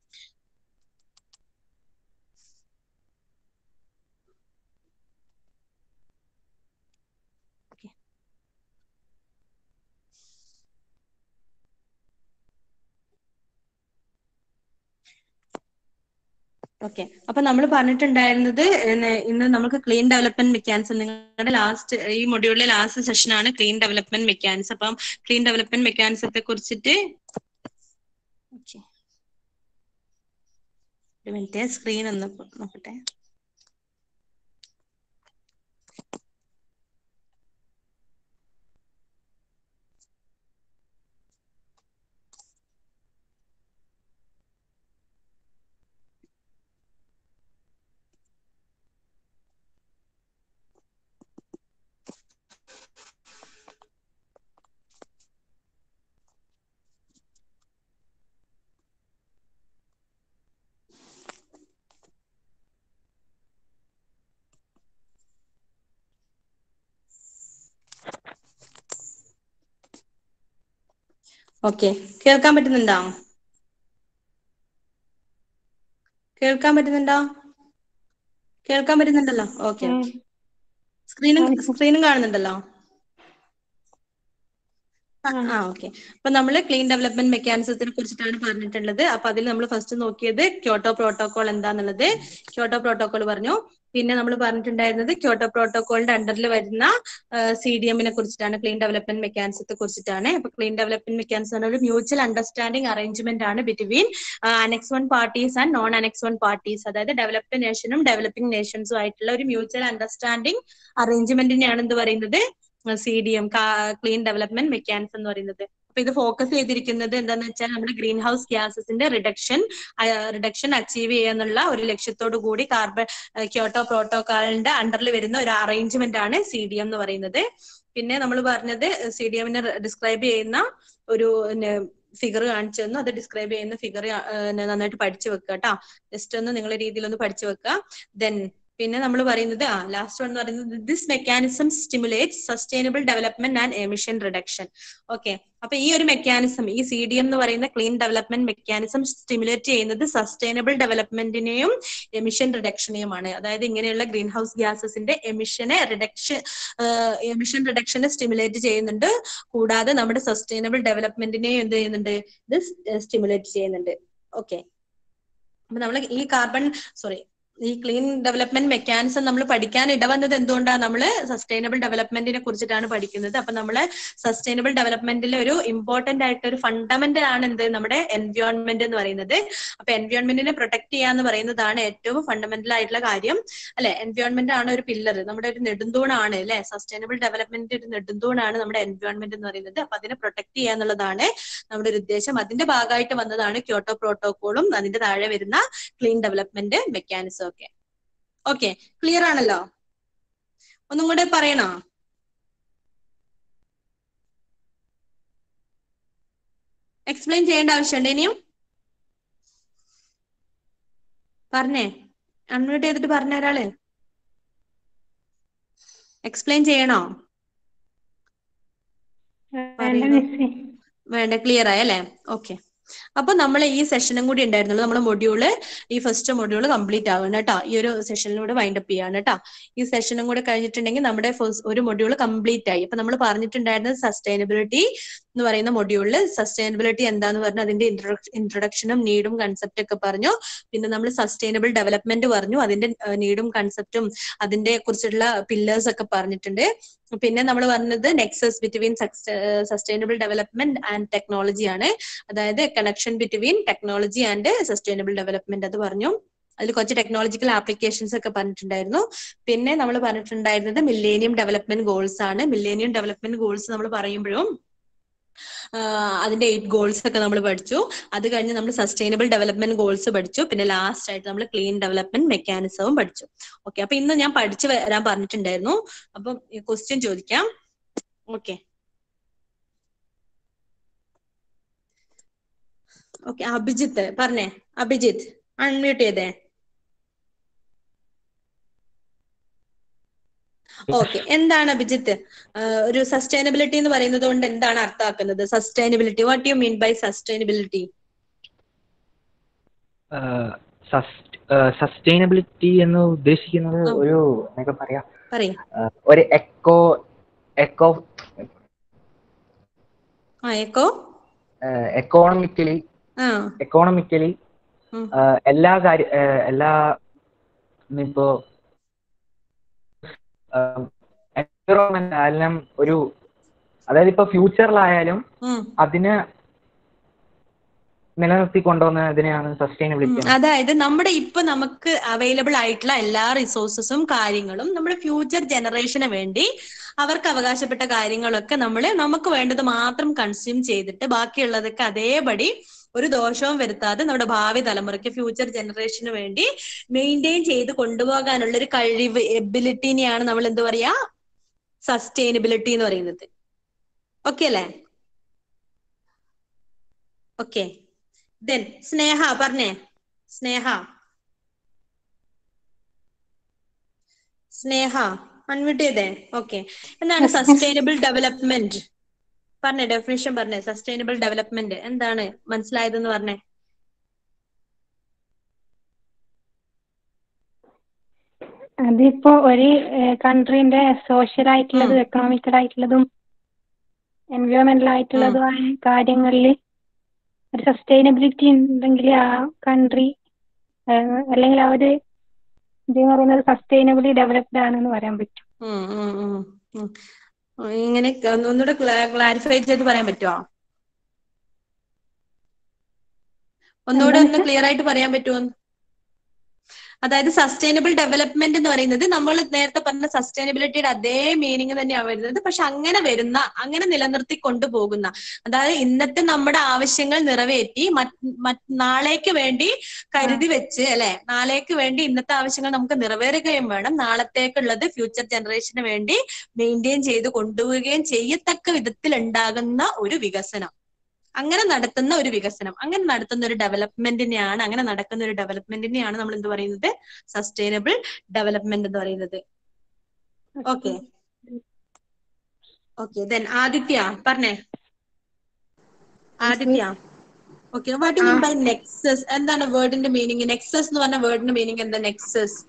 ഓക്കെ അപ്പൊ നമ്മൾ പറഞ്ഞിട്ടുണ്ടായിരുന്നത് ഇന്ന് ഇന്ന് നമുക്ക് ക്ലീൻ ഡെവലപ്മെന്റ് മെക്കാനിസം നിങ്ങളുടെ ലാസ്റ്റ് ഈ മൊഡ്യൂളിലെ ലാസ്റ്റ് സെഷൻ ആണ് ക്ലീൻ ഡെവലപ്മെന്റ് മെക്കാനിസം അപ്പം ക്ലീൻ ഡെവലപ്മെന്റ് മെക്കാനിസത്തെ കുറിച്ചിട്ട് Okay. ഒരു മിനിറ്റ് സ്ക്രീൻ ഒന്ന് നോക്കട്ടെ ഓക്കെ കേൾക്കാൻ പറ്റുന്നുണ്ടോ കേൾക്കാൻ പറ്റുന്നുണ്ടോ കേൾക്കാൻ പറ്റുന്നുണ്ടല്ലോ ഓക്കെ സ്ക്രീനും സ്ക്രീനും കാണുന്നുണ്ടല്ലോ ആ ആ ഓക്കെ അപ്പൊ നമ്മൾ ക്ലീൻ ഡെവലപ്മെന്റ് മെക്കാനിസത്തിനെ കുറിച്ചിട്ടാണ് പറഞ്ഞിട്ടുള്ളത് അപ്പൊ അതിൽ നമ്മൾ ഫസ്റ്റ് നോക്കിയത് ക്യോട്ടോ പ്രോട്ടോകോൾ എന്താന്നുള്ളത് ക്യോട്ടോ പ്രോട്ടോകോൾ പറഞ്ഞു പിന്നെ നമ്മൾ പറഞ്ഞിട്ടുണ്ടായിരുന്നത് ക്യോട്ടോ പ്രോട്ടോകോളിന്റെ അണ്ടറിൽ വരുന്ന സി ഡി എമ്മിനെ കുറിച്ചിട്ടാണ് ക്ലീൻ ഡെവലപ്മെന്റ് മെക്കാനിസത്തെ കുറിച്ചിട്ടാണ് അപ്പൊ ക്ലീൻ ഡെവലപ്മെന്റ് മെക്കാനിസം ഒരു മ്യൂച്വൽ അണ്ടർസ്റ്റാൻഡിംഗ് അറേഞ്ച്മെന്റ് ആണ് between annex one parties and non annex one parties അതായത് ഡെവലപ്ഡ് നേഷനും ഡെവലപ്പിംഗ് നേഷൻസും ആയിട്ടുള്ള ഒരു മ്യൂച്വൽ അണ്ടർസ്റ്റാൻഡിംഗ് അറേഞ്ച്മെന്റിനെയാണ് എന്ത് പറയുന്നത് C D M clean development mechanism എന്ന് പറയുന്നത് അപ്പൊ ഇത് ഫോക്കസ് ചെയ്തിരിക്കുന്നത് എന്താന്ന് വെച്ചാൽ നമ്മുടെ ഗ്രീൻ ഹൗസ് ഗ്യാസസിന്റെ റിഡക്ഷൻ റിഡക്ഷൻ അച്ചീവ് ചെയ്യാന്നുള്ള ഒരു ലക്ഷ്യത്തോടു കൂടി കാർബൺ ക്യോട്ടോ പ്രോട്ടോകോളിന്റെ അണ്ടറിൽ വരുന്ന ഒരു അറേഞ്ച്മെന്റ് ആണ് സി ഡി എം എന്ന് പറയുന്നത് പിന്നെ നമ്മൾ പറഞ്ഞത് സി ഡി എമ്മിനെ ഡിസ്ക്രൈബ് ചെയ്യുന്ന ഒരു ഫിഗർ കാണിച്ചു തന്നു അത് ഡിസ്ക്രൈബ് ചെയ്യുന്ന ഫിഗർ നന്നായിട്ട് പഠിച്ചു വെക്കുക കേട്ടോ ജസ്റ്റ് ഒന്ന് നിങ്ങളുടെ രീതിയിൽ ഒന്ന് പഠിച്ചു വെക്കുക ദെൻ പിന്നെ നമ്മൾ പറയുന്നത് ആ ലാസ്റ്റ് വൺ എന്ന് പറയുന്നത് this mechanism stimulate sustainable development and emission reduction okay അപ്പൊ ഈ ഒരു മെക്കാനിസം ഈ സി ഡി എം എന്ന് പറയുന്ന ക്ലീൻ ഡെവലപ്മെന്റ് മെക്കാനിസം സ്റ്റിമുലേറ്റ് ചെയ്യുന്നത് സസ്റ്റൈനബിൾ ഡെവലപ്മെന്റിനെയും എമിഷൻ റിഡക്ഷനെയുമാണ് അതായത് ഇങ്ങനെയുള്ള ഗ്രീൻ ഹൗസ് ഗ്യാസസിന്റെ എമിഷനെ റിഡക്ഷൻ എമിഷൻ റിഡക്ഷനെ സ്റ്റിമുലേറ്റ് ചെയ്യുന്നുണ്ട് കൂടാതെ നമ്മുടെ സസ്റ്റൈനബിൾ ഡെവലപ്മെന്റിനെയും എന്ത് ചെയ്യുന്നുണ്ട് ഇത് സ്റ്റിമുലേറ്റ് ചെയ്യുന്നുണ്ട് ഓക്കെ അപ്പൊ നമ്മൾ ഈ കാർബൺ സോറി ഈ ക്ലീൻ ഡെവലപ്മെന്റ് മെക്കാനിസം നമ്മൾ പഠിക്കാൻ ഇടവന്നത് എന്തുകൊണ്ടാണ് നമ്മൾ സസ്റ്റൈനബിൾ ഡെവലപ്മെന്റിനെ കുറിച്ചിട്ടാണ് പഠിക്കുന്നത് അപ്പൊ നമ്മൾ സസ്റ്റൈനബിൾ ഡെവലപ്മെന്റിലെ ഒരു ഇമ്പോർട്ടന്റ് ആയിട്ട് ഒരു ഫണ്ടമെന്റൽ ആണ് എന്ത് നമ്മുടെ എൻവയോൺമെന്റ് എന്ന് പറയുന്നത് അപ്പൊ എൻവയോൺമെന്റിനെ പ്രൊട്ടക്ട് ചെയ്യാന്ന് പറയുന്നതാണ് ഏറ്റവും ഫണ്ടമെന്റൽ ആയിട്ടുള്ള കാര്യം അല്ലെ എൻവയോൺമെന്റ് ആണ് ഒരു പില്ലർ നമ്മുടെ ഒരു നെടുന്തൂണാണ് അല്ലെ സസ്റ്റൈനബിൾ ഡെവലപ്മെന്റ് ഒരു നെടുന്തൂണാണ് നമ്മുടെ എൻവയോൺമെന്റ് എന്ന് പറയുന്നത് അപ്പൊ അതിനെ പ്രൊട്ടക്ട് ചെയ്യുക എന്നുള്ളതാണ് നമ്മുടെ ഒരു ഉദ്ദേശം അതിന്റെ ഭാഗമായിട്ട് വന്നതാണ് ക്യോട്ടോ പ്രോട്ടോകോളും അതിന്റെ താഴെ വരുന്ന ക്ലീൻ ഡെവലപ്മെന്റ് മെക്കാനിസം ഒക്കെ ഓക്കെ ക്ലിയർ ആണല്ലോ ഒന്നും കൂടെ പറയണോ എക്സ്പ്ലെയിൻ ചെയ്യേണ്ട ആവശ്യമുണ്ട് ഇനിയും പറഞ്ഞേ അൺമ്യൂട്ട് ചെയ്തിട്ട് പറഞ്ഞ ഒരാള് എക്സ്പ്ലെയിൻ ചെയ്യണോ വേണ്ട മിസ്സേ വേണ്ട ക്ലിയർ ആയല്ലേ ഓക്കെ അപ്പൊ നമ്മൾ ഈ സെഷനും കൂടി ഉണ്ടായിരുന്നുള്ളൂ നമ്മുടെ മൊഡ്യൂള് ഈ ഫസ്റ്റ് മൊഡ്യൂള് കംപ്ലീറ്റ് ആവുകയാണ് കേട്ടോ ഈ ഒരു സെഷനിലൂടെ വൈൻഡപ്പ് ചെയ്യാണ് കേട്ടോ ഈ സെഷനും കൂടെ കഴിഞ്ഞിട്ടുണ്ടെങ്കിൽ നമ്മുടെ ഫസ്റ്റ് ഒരു മൊഡ്യൂള് കംപ്ലീറ്റ് ആയി അപ്പൊ നമ്മൾ പറഞ്ഞിട്ടുണ്ടായിരുന്നത് സസ്റ്റൈനബിലിറ്റി എന്ന് പറയുന്ന മൊഡ്യൂളിൽ സസ്റ്റൈനബിലിറ്റി എന്താന്ന് പറഞ്ഞു അതിന്റെ ഇൻട്രൊഡക്ഷനും നീഡും കൺസെപ്റ്റ് ഒക്കെ പറഞ്ഞു പിന്നെ നമ്മൾ സസ്റ്റൈനബിൾ ഡെവലപ്മെന്റ് പറഞ്ഞു അതിന്റെ നീഡും കൺസെപ്റ്റും അതിന്റെ കുറിച്ചുള്ള പില്ലേഴ്സ് ഒക്കെ പറഞ്ഞിട്ടുണ്ട് പിന്നെ നമ്മൾ പറഞ്ഞത് nexus between sustainable development and technology ആണ് അതായത് connection between technology and sustainable development അത് പറഞ്ഞു അതിൽ കുറച്ച് ടെക്നോളജിക്കൽ ആപ്ലിക്കേഷൻസ് ഒക്കെ പറഞ്ഞിട്ടുണ്ടായിരുന്നു പിന്നെ നമ്മൾ പറഞ്ഞിട്ടുണ്ടായിരുന്നത് മില്ലേനിയം ഡെവലപ്മെന്റ് ഗോൾസ് ആണ് മില്ലേനിയം ഡെവലപ്മെന്റ് ഗോൾസ് നമ്മൾ പറയുമ്പോഴും ആഹ് അതിന്റെ എയ്റ്റ് ഗോൾസ് ഒക്കെ നമ്മൾ പഠിച്ചു അത് കഴിഞ്ഞ് നമ്മൾ സസ്റ്റൈനബിൾ ഡെവലപ്മെന്റ് ഗോൾസ് പഠിച്ചു പിന്നെ ലാസ്റ്റ് ആയിട്ട് നമ്മൾ ക്ലീൻ ഡെവലപ്മെന്റ് മെക്കാനിസവും പഠിച്ചു ഓക്കെ അപ്പൊ ഇന്ന് ഞാൻ പഠിച്ചു വരാൻ പറഞ്ഞിട്ടുണ്ടായിരുന്നു അപ്പം ക്വസ്റ്റ്യൻ ചോദിക്കാം ഓക്കെ ഓക്കെ അഭിജിത്ത് പറഞ്ഞേ അഭിജിത്ത് അൺമ്യൂട്ട് ചെയ്തേ ഓക്കെ എന്താണ് അഭിജിത്ത് ആഹ് ഒരു സസ്റ്റൈനബിലിറ്റി എന്ന് പറയുന്നത് കൊണ്ട് എന്താണ് അർത്ഥമാക്കുന്നത് sustainability what you mean by sustainability sustainability എന്ന് ഉദ്ദേശിക്കുന്നത് ആ. ഒരു എന്നൊക്കെ പറയാ പറയും ആ, ഒരു എക്കോ എക്കോ ആ എക്കോ എക്കോണമിക്കലി ആ എക്കോണമിക്കലി ഉം. എല്ലാ കാര്യ ആ, എല്ലാ ഇപ്പോ എൻവിറോൺമെന്റ് ആയാലും ഒരു അതായത് ഇപ്പൊ ഫ്യൂച്ചറിലായാലും ഉം അതിന് നിലനിർത്തി കൊണ്ടുവന്നതിനെയാണ് ഉം. സസ്റ്റൈനബിലിറ്റി അതായത് നമ്മുടെ ഇപ്പൊ നമുക്ക് അവൈലബിൾ ആയിട്ടുള്ള എല്ലാ റിസോഴ്സസും കാര്യങ്ങളും നമ്മുടെ ഫ്യൂച്ചർ ജനറേഷന് വേണ്ടി അവർക്ക് അവകാശപ്പെട്ട കാര്യങ്ങളൊക്കെ നമ്മൾ നമുക്ക് വേണ്ടത് മാത്രം കൺസ്യൂം ചെയ്തിട്ട് ബാക്കിയുള്ളതൊക്കെ അതേപടി ഒരു ദോഷവും വരുത്താതെ നമ്മുടെ ഭാവി തലമുറയ്ക്ക് ഫ്യൂച്ചർ ജനറേഷന് വേണ്ടി മെയിൻറ്റെയിൻ ചെയ്ത് കൊണ്ടുപോകാനുള്ള ഒരു കഴിവ് എബിലിറ്റിനെയാണ് നമ്മൾ എന്ത് പറയാ സസ്റ്റൈനബിലിറ്റി എന്ന് പറയുന്നത് ഓക്കെ അല്ലേ ഓക്കെ ദെൻ സ്നേഹ പറഞ്ഞേ സ്നേഹ സ്നേഹ അൺമ്യൂട്ട് ചെയ്തേ ഓക്കെ എന്താണ് സസ്റ്റൈനബിൾ ഡെവലപ്മെന്റ് പറഞ്ഞേ ഡെഫിനിഷൻ പറഞ്ഞേ സസ്റ്റൈനബിൾ ഡെവലപ്മെന്റ് എന്താണ് മനസ്സിലായതെന്ന് പറഞ്ഞേ അതിപ്പോ ഒരു കൺട്രീന്റെ സോഷ്യൽ ആയിട്ടുള്ളതും എക്കണോമിക്കൽ ആയിട്ടുള്ളതും എൻവയോൺമെന്റൽ ആയിട്ടുള്ളതുമായ കാര്യങ്ങളിൽ ഒരു സസ്റ്റൈനബിലിറ്റി ഉണ്ടെങ്കിൽ ആ കൺട്രി അല്ലെങ്കിൽ ആ ഒരു ഇത് പറയുന്നത് സസ്റ്റൈനബിളി ഡെവലപ്ഡ് ആണെന്ന് പറയാൻ പറ്റും ഉം, ഉം, ഉം, ഉം. ഇങ്ങനെ ഒന്ന് ഒന്നുകൂടെ ക്ലാരിഫൈ ചെയ്ത് പറയാൻ പറ്റുമോ ഒന്നുകൂടെ ഒന്ന് ക്ലിയർ ആയിട്ട് പറയാൻ പറ്റുമോ അതായത് സസ്റ്റൈനബിൾ ഡെവലപ്മെന്റ് എന്ന് പറയുന്നത് നമ്മൾ നേരത്തെ പറഞ്ഞ സസ്റ്റൈനബിലിറ്റിയുടെ അതേ മീനിങ് തന്നെയാണ് വരുന്നത് പക്ഷെ അങ്ങനെ വരുന്ന അങ്ങനെ നിലനിർത്തി കൊണ്ടുപോകുന്ന അതായത് ഇന്നത്തെ നമ്മുടെ ആവശ്യങ്ങൾ നിറവേറ്റി മറ്റ് മറ്റ് നാളേക്ക് വേണ്ടി കരുതി വെച്ച് അല്ലെ നാളേക്ക് വേണ്ടി ഇന്നത്തെ ആവശ്യങ്ങൾ നമുക്ക് നിറവേറുകയും വേണം നാളത്തേക്കുള്ളത് ഫ്യൂച്ചർ ജനറേഷന് വേണ്ടി മെയിൻറ്റെയിൻ ചെയ്ത് കൊണ്ടുപോവുകയും ചെയ്യത്തക്ക വിധത്തിൽ ഉണ്ടാകുന്ന ഒരു വികസനം അങ്ങനെ നടത്തുന്ന ഒരു വികസനം അങ്ങനെ നടത്തുന്ന ഒരു ഡെവലപ്മെന്റിനെയാണ് അങ്ങനെ നടക്കുന്ന ഒരു ഡെവലപ്മെന്റിനെയാണ് നമ്മൾ എന്ത് പറയുന്നത് സസ്റ്റൈനബിൾ ഡെവലപ്മെന്റ് എന്ന് പറയുന്നത് ഓക്കെ ഓക്കെ ദെൻ ആദിത്യ പറഞ്ഞേ Aditya okay what mean by nexus എന്താണ് വേർഡിന്റെ മീനിങ് നെക്സസ് എന്ന് പറഞ്ഞ വേർഡിന്റെ മീനിങ് എന്താ നെക്സസ്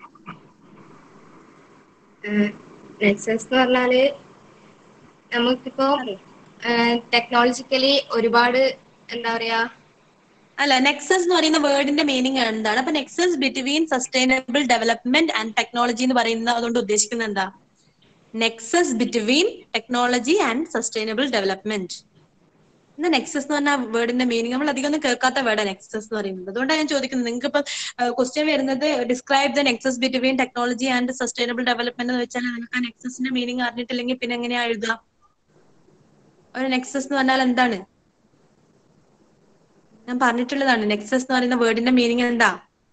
നെക്സസ് എന്ന് പറഞ്ഞാല് നമുക്കിപ്പോ ടെക്നോളജിക്കലി ഒരുപാട് എന്താ പറയാ അല്ല നെക്സസ് എന്ന് പറയുന്ന വേർഡിന്റെ മീനിങ് എന്താണ് അപ്പൊ nexus between sustainable development and technology എന്ന് പറയുന്ന അതുകൊണ്ട് ഉദ്ദേശിക്കുന്നത് എന്താ nexus between technology and sustainable development എന്നാ നെക്സസ് എന്ന് പറഞ്ഞ വേർഡിന്റെ മീനിങ് നമ്മൾ അധികം ഒന്നും കേൾക്കാത്ത വേർഡ് നെക്സസ് എന്ന് പറയുന്നത് അതുകൊണ്ടാണ് ഞാൻ ചോദിക്കുന്നത് നിങ്ങൾക്ക് ഇപ്പൊ ക്വസ്റ്റ്യൻ വരുന്നത് describe the nexus between technology and sustainable development എന്ന് വെച്ചാൽ നിങ്ങൾക്ക് ആ നെക്സസിന്റെ മീനിങ് അറിഞ്ഞിട്ടില്ലെങ്കിൽ പിന്നെ എങ്ങനെയാ എഴുതുക ഒരു നെക്സസ് എന്ന് പറഞ്ഞാൽ എന്താണ് ഞാൻ പറഞ്ഞിട്ടുള്ളതാണ് നെക്സസ് എന്ന് പറയുന്ന വേർഡിന്റെ മീനിങ് എന്താ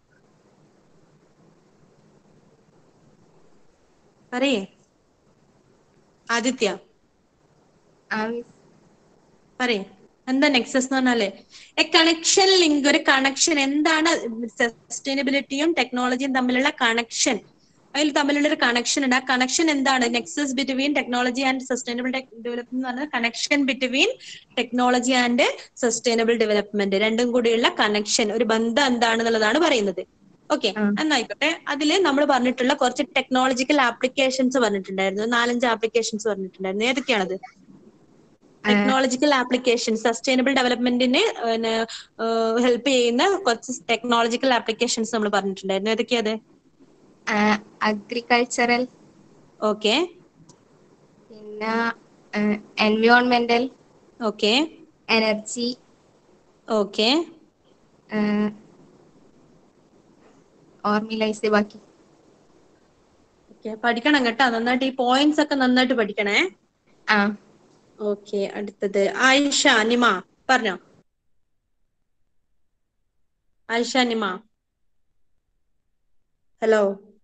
പറയേ ആദിത്യ ആ പറയേ എന്താ നെക്സസ് എന്ന് പറഞ്ഞാല് എ കണക്ഷൻ ലിങ്ക് ഒരു കണക്ഷൻ എന്താണ് സസ്റ്റൈനബിലിറ്റിയും ടെക്നോളജിയും തമ്മിലുള്ള കണക്ഷൻ അതിൽ തമ്മിലുള്ള ഒരു കണക്ഷൻ ഉണ്ട് ആ കണക്ഷൻ എന്താണ് nexus between technology and sustainable development എന്ന് പറഞ്ഞാൽ connection between technology and sustainable development രണ്ടും കൂടിയുള്ള കണക്ഷൻ ഒരു ബന്ധം എന്താണെന്നുള്ളതാണ് പറയുന്നത് ഓക്കെ എന്നായിക്കോട്ടെ അതിൽ നമ്മൾ പറഞ്ഞിട്ടുള്ള കുറച്ച് ടെക്നോളജിക്കൽ ആപ്ലിക്കേഷൻസ് പറഞ്ഞിട്ടുണ്ടായിരുന്നു നാലഞ്ച് ആപ്ലിക്കേഷൻസ് പറഞ്ഞിട്ടുണ്ടായിരുന്നു ഏതൊക്കെയാണത് ടെക്നോളജിക്കൽ ആപ്ലിക്കേഷൻ സസ്റ്റൈനബിൾ ഡെവലപ്മെന്റിന് ഹെൽപ്പ് ചെയ്യുന്ന കുറച്ച് ടെക്നോളജിക്കൽ ആപ്ലിക്കേഷൻസ് നമ്മൾ പറഞ്ഞിട്ടുണ്ടായിരുന്നു ഏതൊക്കെയാ അത് അഗ്രികൾച്ചറൽ ഓക്കെ പിന്നെ എൻവയോൺമെന്റൽ ഓക്കെ എനർജി ഓക്കെ ഓർമ്മയില്ല ബാക്കി ഓക്കെ പഠിക്കണം കേട്ടോ നന്നായിട്ട് ഈ പോയിന്റ്സ് ഒക്കെ നന്നായിട്ട് പഠിക്കണേ ആ ഓക്കെ അടുത്തത് ആയിഷ നിമ പറഞ്ഞോ ആയിഷ നിമ ഹലോ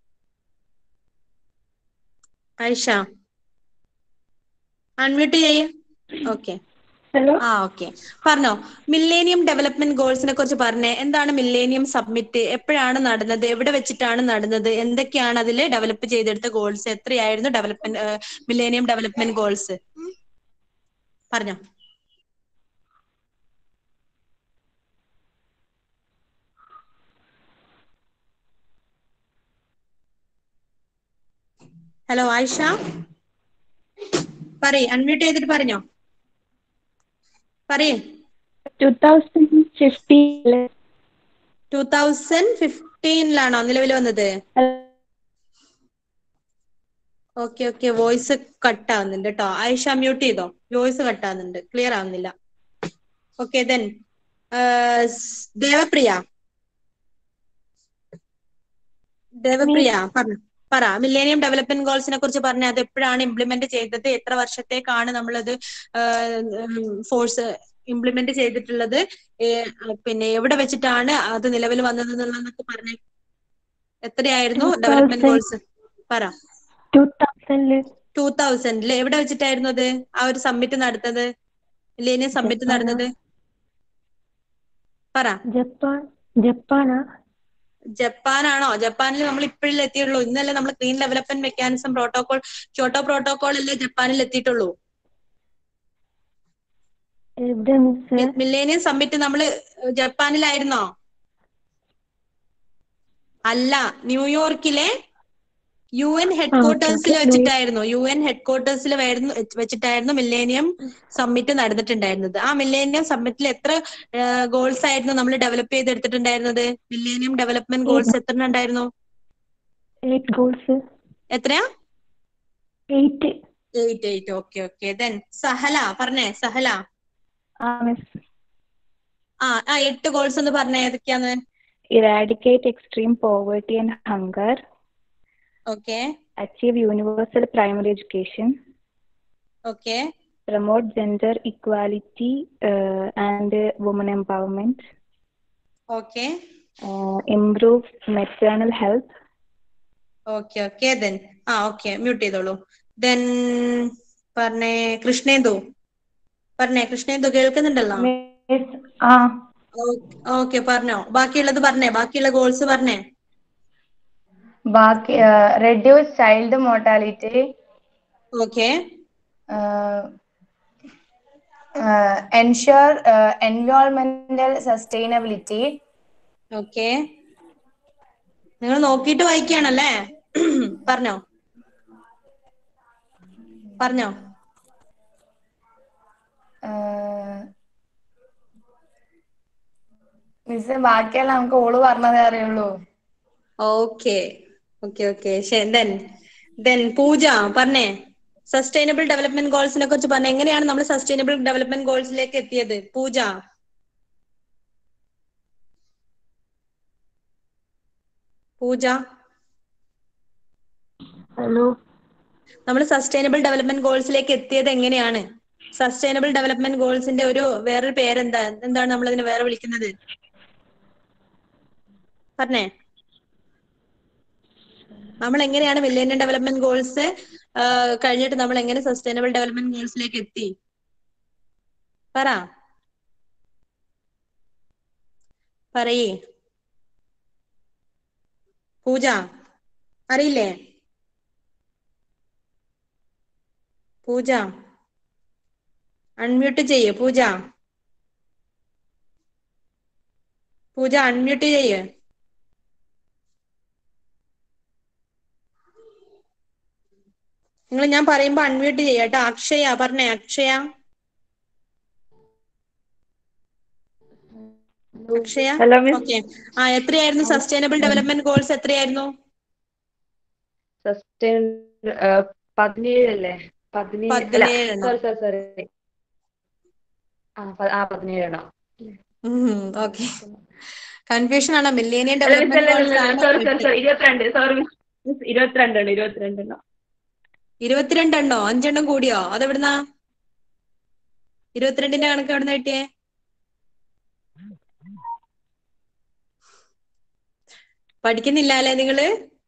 ആയിഷ അൺമ്യൂട്ട് ചെയ്യേ ഓക്കെ ഹലോ ആ ഓക്കെ പറഞ്ഞോ മില്ലേനിയം ഡെവലപ്മെന്റ് ഗോൾസിനെ കുറിച്ച് പറഞ്ഞേ എന്താണ് മില്ലേനിയം സബ്മിറ്റ് എപ്പോഴാണ് നടന്നത് എവിടെ വെച്ചിട്ടാണ് നടന്നത് എന്തൊക്കെയാണ് അതിൽ ഡെവലപ്പ് ചെയ്തെടുത്ത ഗോൾസ് എത്രയായിരുന്നു ഡെവലപ്മെന്റ് മില്ലേനിയം ഡെവലപ്മെന്റ് ഗോൾസ് പറഞ്ഞോ ഹലോ ആയിഷ പറയ് അൺമ്യൂട്ട് ചെയ്തിട്ട് പറഞ്ഞോ പറയേ ടു തൗസൻഡ് ഫിഫ്റ്റീനില് ടൂ തൗസൻഡ് ഫിഫ്റ്റീനിലാണോ നിലവിൽ വന്നത് ഓക്കെ ഓക്കെ വോയിസ് കട്ട് ആവുന്നുണ്ട് കേട്ടോ ആയിഷ മ്യൂട്ട് ചെയ്തോ വോയിസ് കട്ട് ആവുന്നുണ്ട് ക്ലിയർ ആവുന്നില്ല ഓക്കെ ദെൻ ദേവപ്രിയ ദേവപ്രിയ പറഞ്ഞു പറ മില്ലേനിയം ഡെവലപ്മെന്റ് ഗോൾസിനെ കുറിച്ച് പറഞ്ഞ അത് എപ്പോഴാണ് ഇംപ്ലിമെന്റ് ചെയ്തത് എത്ര വർഷത്തേക്കാണ് നമ്മളത് ഫോഴ്സ് ഇംപ്ലിമെന്റ് ചെയ്തിട്ടുള്ളത് ഏ- പിന്നെ എവിടെ വെച്ചിട്ടാണ് അത് നിലവിൽ വന്നത് എന്നുള്ളതൊക്കെ പറഞ്ഞേ എത്രയായിരുന്നു ഡെവലപ്മെന്റ് ഗോൾസ് പറ ടു തൗസൻഡില് ടൂ തൗസൻഡില് എവിടെ വെച്ചിട്ടായിരുന്നു അത് ആ ഒരു സമ്മിറ്റ് നടന്നത് മില്ലേനിയം സമ്മിറ്റ് ജപ്പാനാ? നടന്നത് പറ ജപ്പാൻ ജപ്പാനാ ജപ്പാനാണോ ജപ്പാനിൽ നമ്മൾ ഇപ്പോഴല്ലേ എത്തിയുള്ളൂ ഇന്നല്ലേ നമ്മൾ clean development mechanism protocol Kyoto protocol അല്ലേ ജപ്പാനിൽ എത്തിയിട്ടുള്ളൂ എവിടെ മിസ് മില്ലേനിയം സമ്മിറ്റ് നമ്മള് ജപ്പാനിലായിരുന്നോ അല്ല ന്യൂയോർക്കിലെ യു എൻ ഹെഡ് ക്വാർട്ടേഴ്സിൽ okay. വെച്ചിട്ടായിരുന്നു യു എൻ ഹെഡ് ക്വാർട്ടേഴ്സിൽ വെച്ചിട്ടായിരുന്നു മില്ലേനിയം സമ്മിറ്റ് നടന്നിട്ടുണ്ടായിരുന്നത് ആ മില്ലേനിയം സമ്മിറ്റിൽ എത്ര ഗോൾസ് ആയിരുന്നു നമ്മൾ ഡെവലപ്പ് ചെയ്തെടുത്തിട്ടുണ്ടായിരുന്നത് മില്ലേനിയം ഡെവലപ്മെന്റ് ഗോൾസ് എത്ര ഉണ്ടായിരുന്നു എയ്റ്റ് ഗോൾസ് എത്രയാ eight eight eight okay okay then Sahala പറഞ്ഞേ സഹല ആ മിസ് ആ ആ എട്ട് ഗോൾസ് എന്ന് പറഞ്ഞേ ഏതൊക്കെയാന്ന് eradicate extreme poverty and hunger, okay achieve universal primary education, okay promote gender equality uh, and uh, women empowerment, okay uh, improve maternal health, okay okay then ആ ഓക്കെ മ്യൂട്ട് ചെയ്തോളൂ ദെൻ പറഞ്ഞേ കൃഷ്ണേന്ദു പറഞ്ഞേ കൃഷ്ണേന്ദു കേൾക്കുന്നുണ്ടല്ലോ Miss, ah, ഓക്കെ പറഞ്ഞോ ബാക്കിയുള്ളത് പറഞ്ഞേ ബാക്കിയുള്ള ഗോൾസ് പറഞ്ഞേ ബാക്കി reduce child mortality okay ensure എൻവയോൺമെന്റൽ സസ്റ്റൈനബിലിറ്റി ഓക്കെ നിങ്ങൾ നോക്കിയിട്ട് വായിക്കുകയാണല്ലേ പറഞ്ഞോ പറഞ്ഞോ മിസ് ബാക്കിയെല്ലാം നമുക്ക് ഓള് പറഞ്ഞതേ അറിയുള്ളൂ ഓക്കെ ഓക്കെ ഓക്കെ ശരി ദെൻ ദെൻ പൂജ പറഞ്ഞേ സസ്റ്റൈനബിൾ ഡെവലപ്മെന്റ് ഗോൾസിനെ കുറിച്ച് പറഞ്ഞേ എങ്ങനെയാണ് നമ്മൾ സസ്റ്റൈനബിൾ ഡെവലപ്മെന്റ് ഗോൾസിലേക്ക് എത്തിയത് പൂജ പൂജ hello, നമ്മൾ സസ്റ്റൈനബിൾ ഡെവലപ്മെന്റ് ഗോൾസിലേക്ക് എത്തിയത് എങ്ങനെയാണ് സസ്റ്റൈനബിൾ ഡെവലപ്മെന്റ് ഗോൾസിന്റെ ഒരു വേറൊരു പേരെന്താ എന്താണ് നമ്മൾ അതിനെ വേറെ വിളിക്കുന്നത് പറഞ്ഞേ നമ്മൾ എങ്ങനെയാണ് മില്ലേനിയം ഡെവലപ്മെന്റ് ഗോൾസ് കഴിഞ്ഞിട്ട് നമ്മൾ എങ്ങനെ സസ്റ്റൈനബിൾ ഡെവലപ്മെന്റ് ഗോൾസിലേക്ക് എത്തി പറ പറയേ പൂജ അറിയില്ലേ പൂജ അൺമ്യൂട്ട് ചെയ്യ് പൂജ പൂജ അൺമ്യൂട്ട് ചെയ്യ് നിങ്ങൾ ഞാൻ പറയുമ്പോ അൺമ്യൂട്ട് ചെയ്യ കേട്ടോ അക്ഷയ പറഞ്ഞേ Akshaya Akshaya hello miss okay ആ എത്രയായിരുന്നു സസ്റ്റൈനബിൾ ഡെവലപ്മെന്റ് ഗോൾസ് എത്രയായിരുന്നു സസ്റ്റൈൻ പതിനേഴല്ലേ പതിനേഴ് അല്ല പതിനേഴെണ്ണം. സോറി സോറി സോറി ആ പ- ആ പതിനേഴെണ്ണം ഓക്കെ കൺഫ്യൂഷൻ ആണോ മില്ലേനിയം അല്ല മിസ് ഡെവലപ്മെന്റ് അല്ല ഗോൾസ് സോറി സോറി ആണോ സോറി ഇരുപത്തിരണ്ട് സോറി മിസ് മിസ് ഇരുപത്തിരണ്ടെണ്ണം ഇരുപത്തിരണ്ടെണ്ണം ഇരുപത്തിരണ്ടെണ്ണോ അഞ്ചെണ്ണം കൂടിയോ അതെവിടുന്നാ ഇരുപത്തിരണ്ടിന്റെ കണക്ക് എവിടുന്ന കിട്ടിയേ പഠിക്കുന്നില്ല അല്ലേ നിങ്ങള്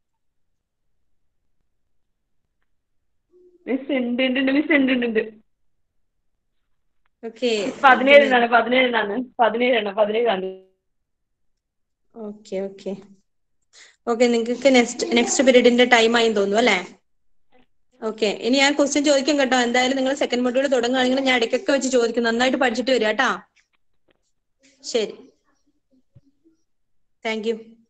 മിസ് ഉണ്ട് ഉണ്ട് ഉണ്ട് മിസ് ഉണ്ട് ഉണ്ട് ഉണ്ട് ഓക്കെ പതിനേഴെണ്ണാണ് പതിനേഴെണ്ണാണ് പതിനേഴെണ്ണം പതിനേഴാണ് ഓക്കെ ഓക്കെ ഓക്കെ നിങ്ങൾക്ക് നെക്സ്റ്റ് നെക്സ്റ്റ് പീരീഡിന്റെ ടൈം ആയി തോന്നുന്നു അല്ലേ ഓക്കെ ഇനി ഞാൻ ക്വസ്റ്റ്യൻ ചോദിക്കും കേട്ടോ എന്തായാലും നിങ്ങൾ സെക്കൻഡ് മൊഡ്യൂൾ തുടങ്ങുകയാണെങ്കിൽ ഞാൻ ഇടയ്ക്കൊക്കെ വെച്ച് ചോദിക്കും നന്നായിട്ട് പഠിച്ചിട്ട് വരിക കേട്ടാ ശരി താങ്ക് യു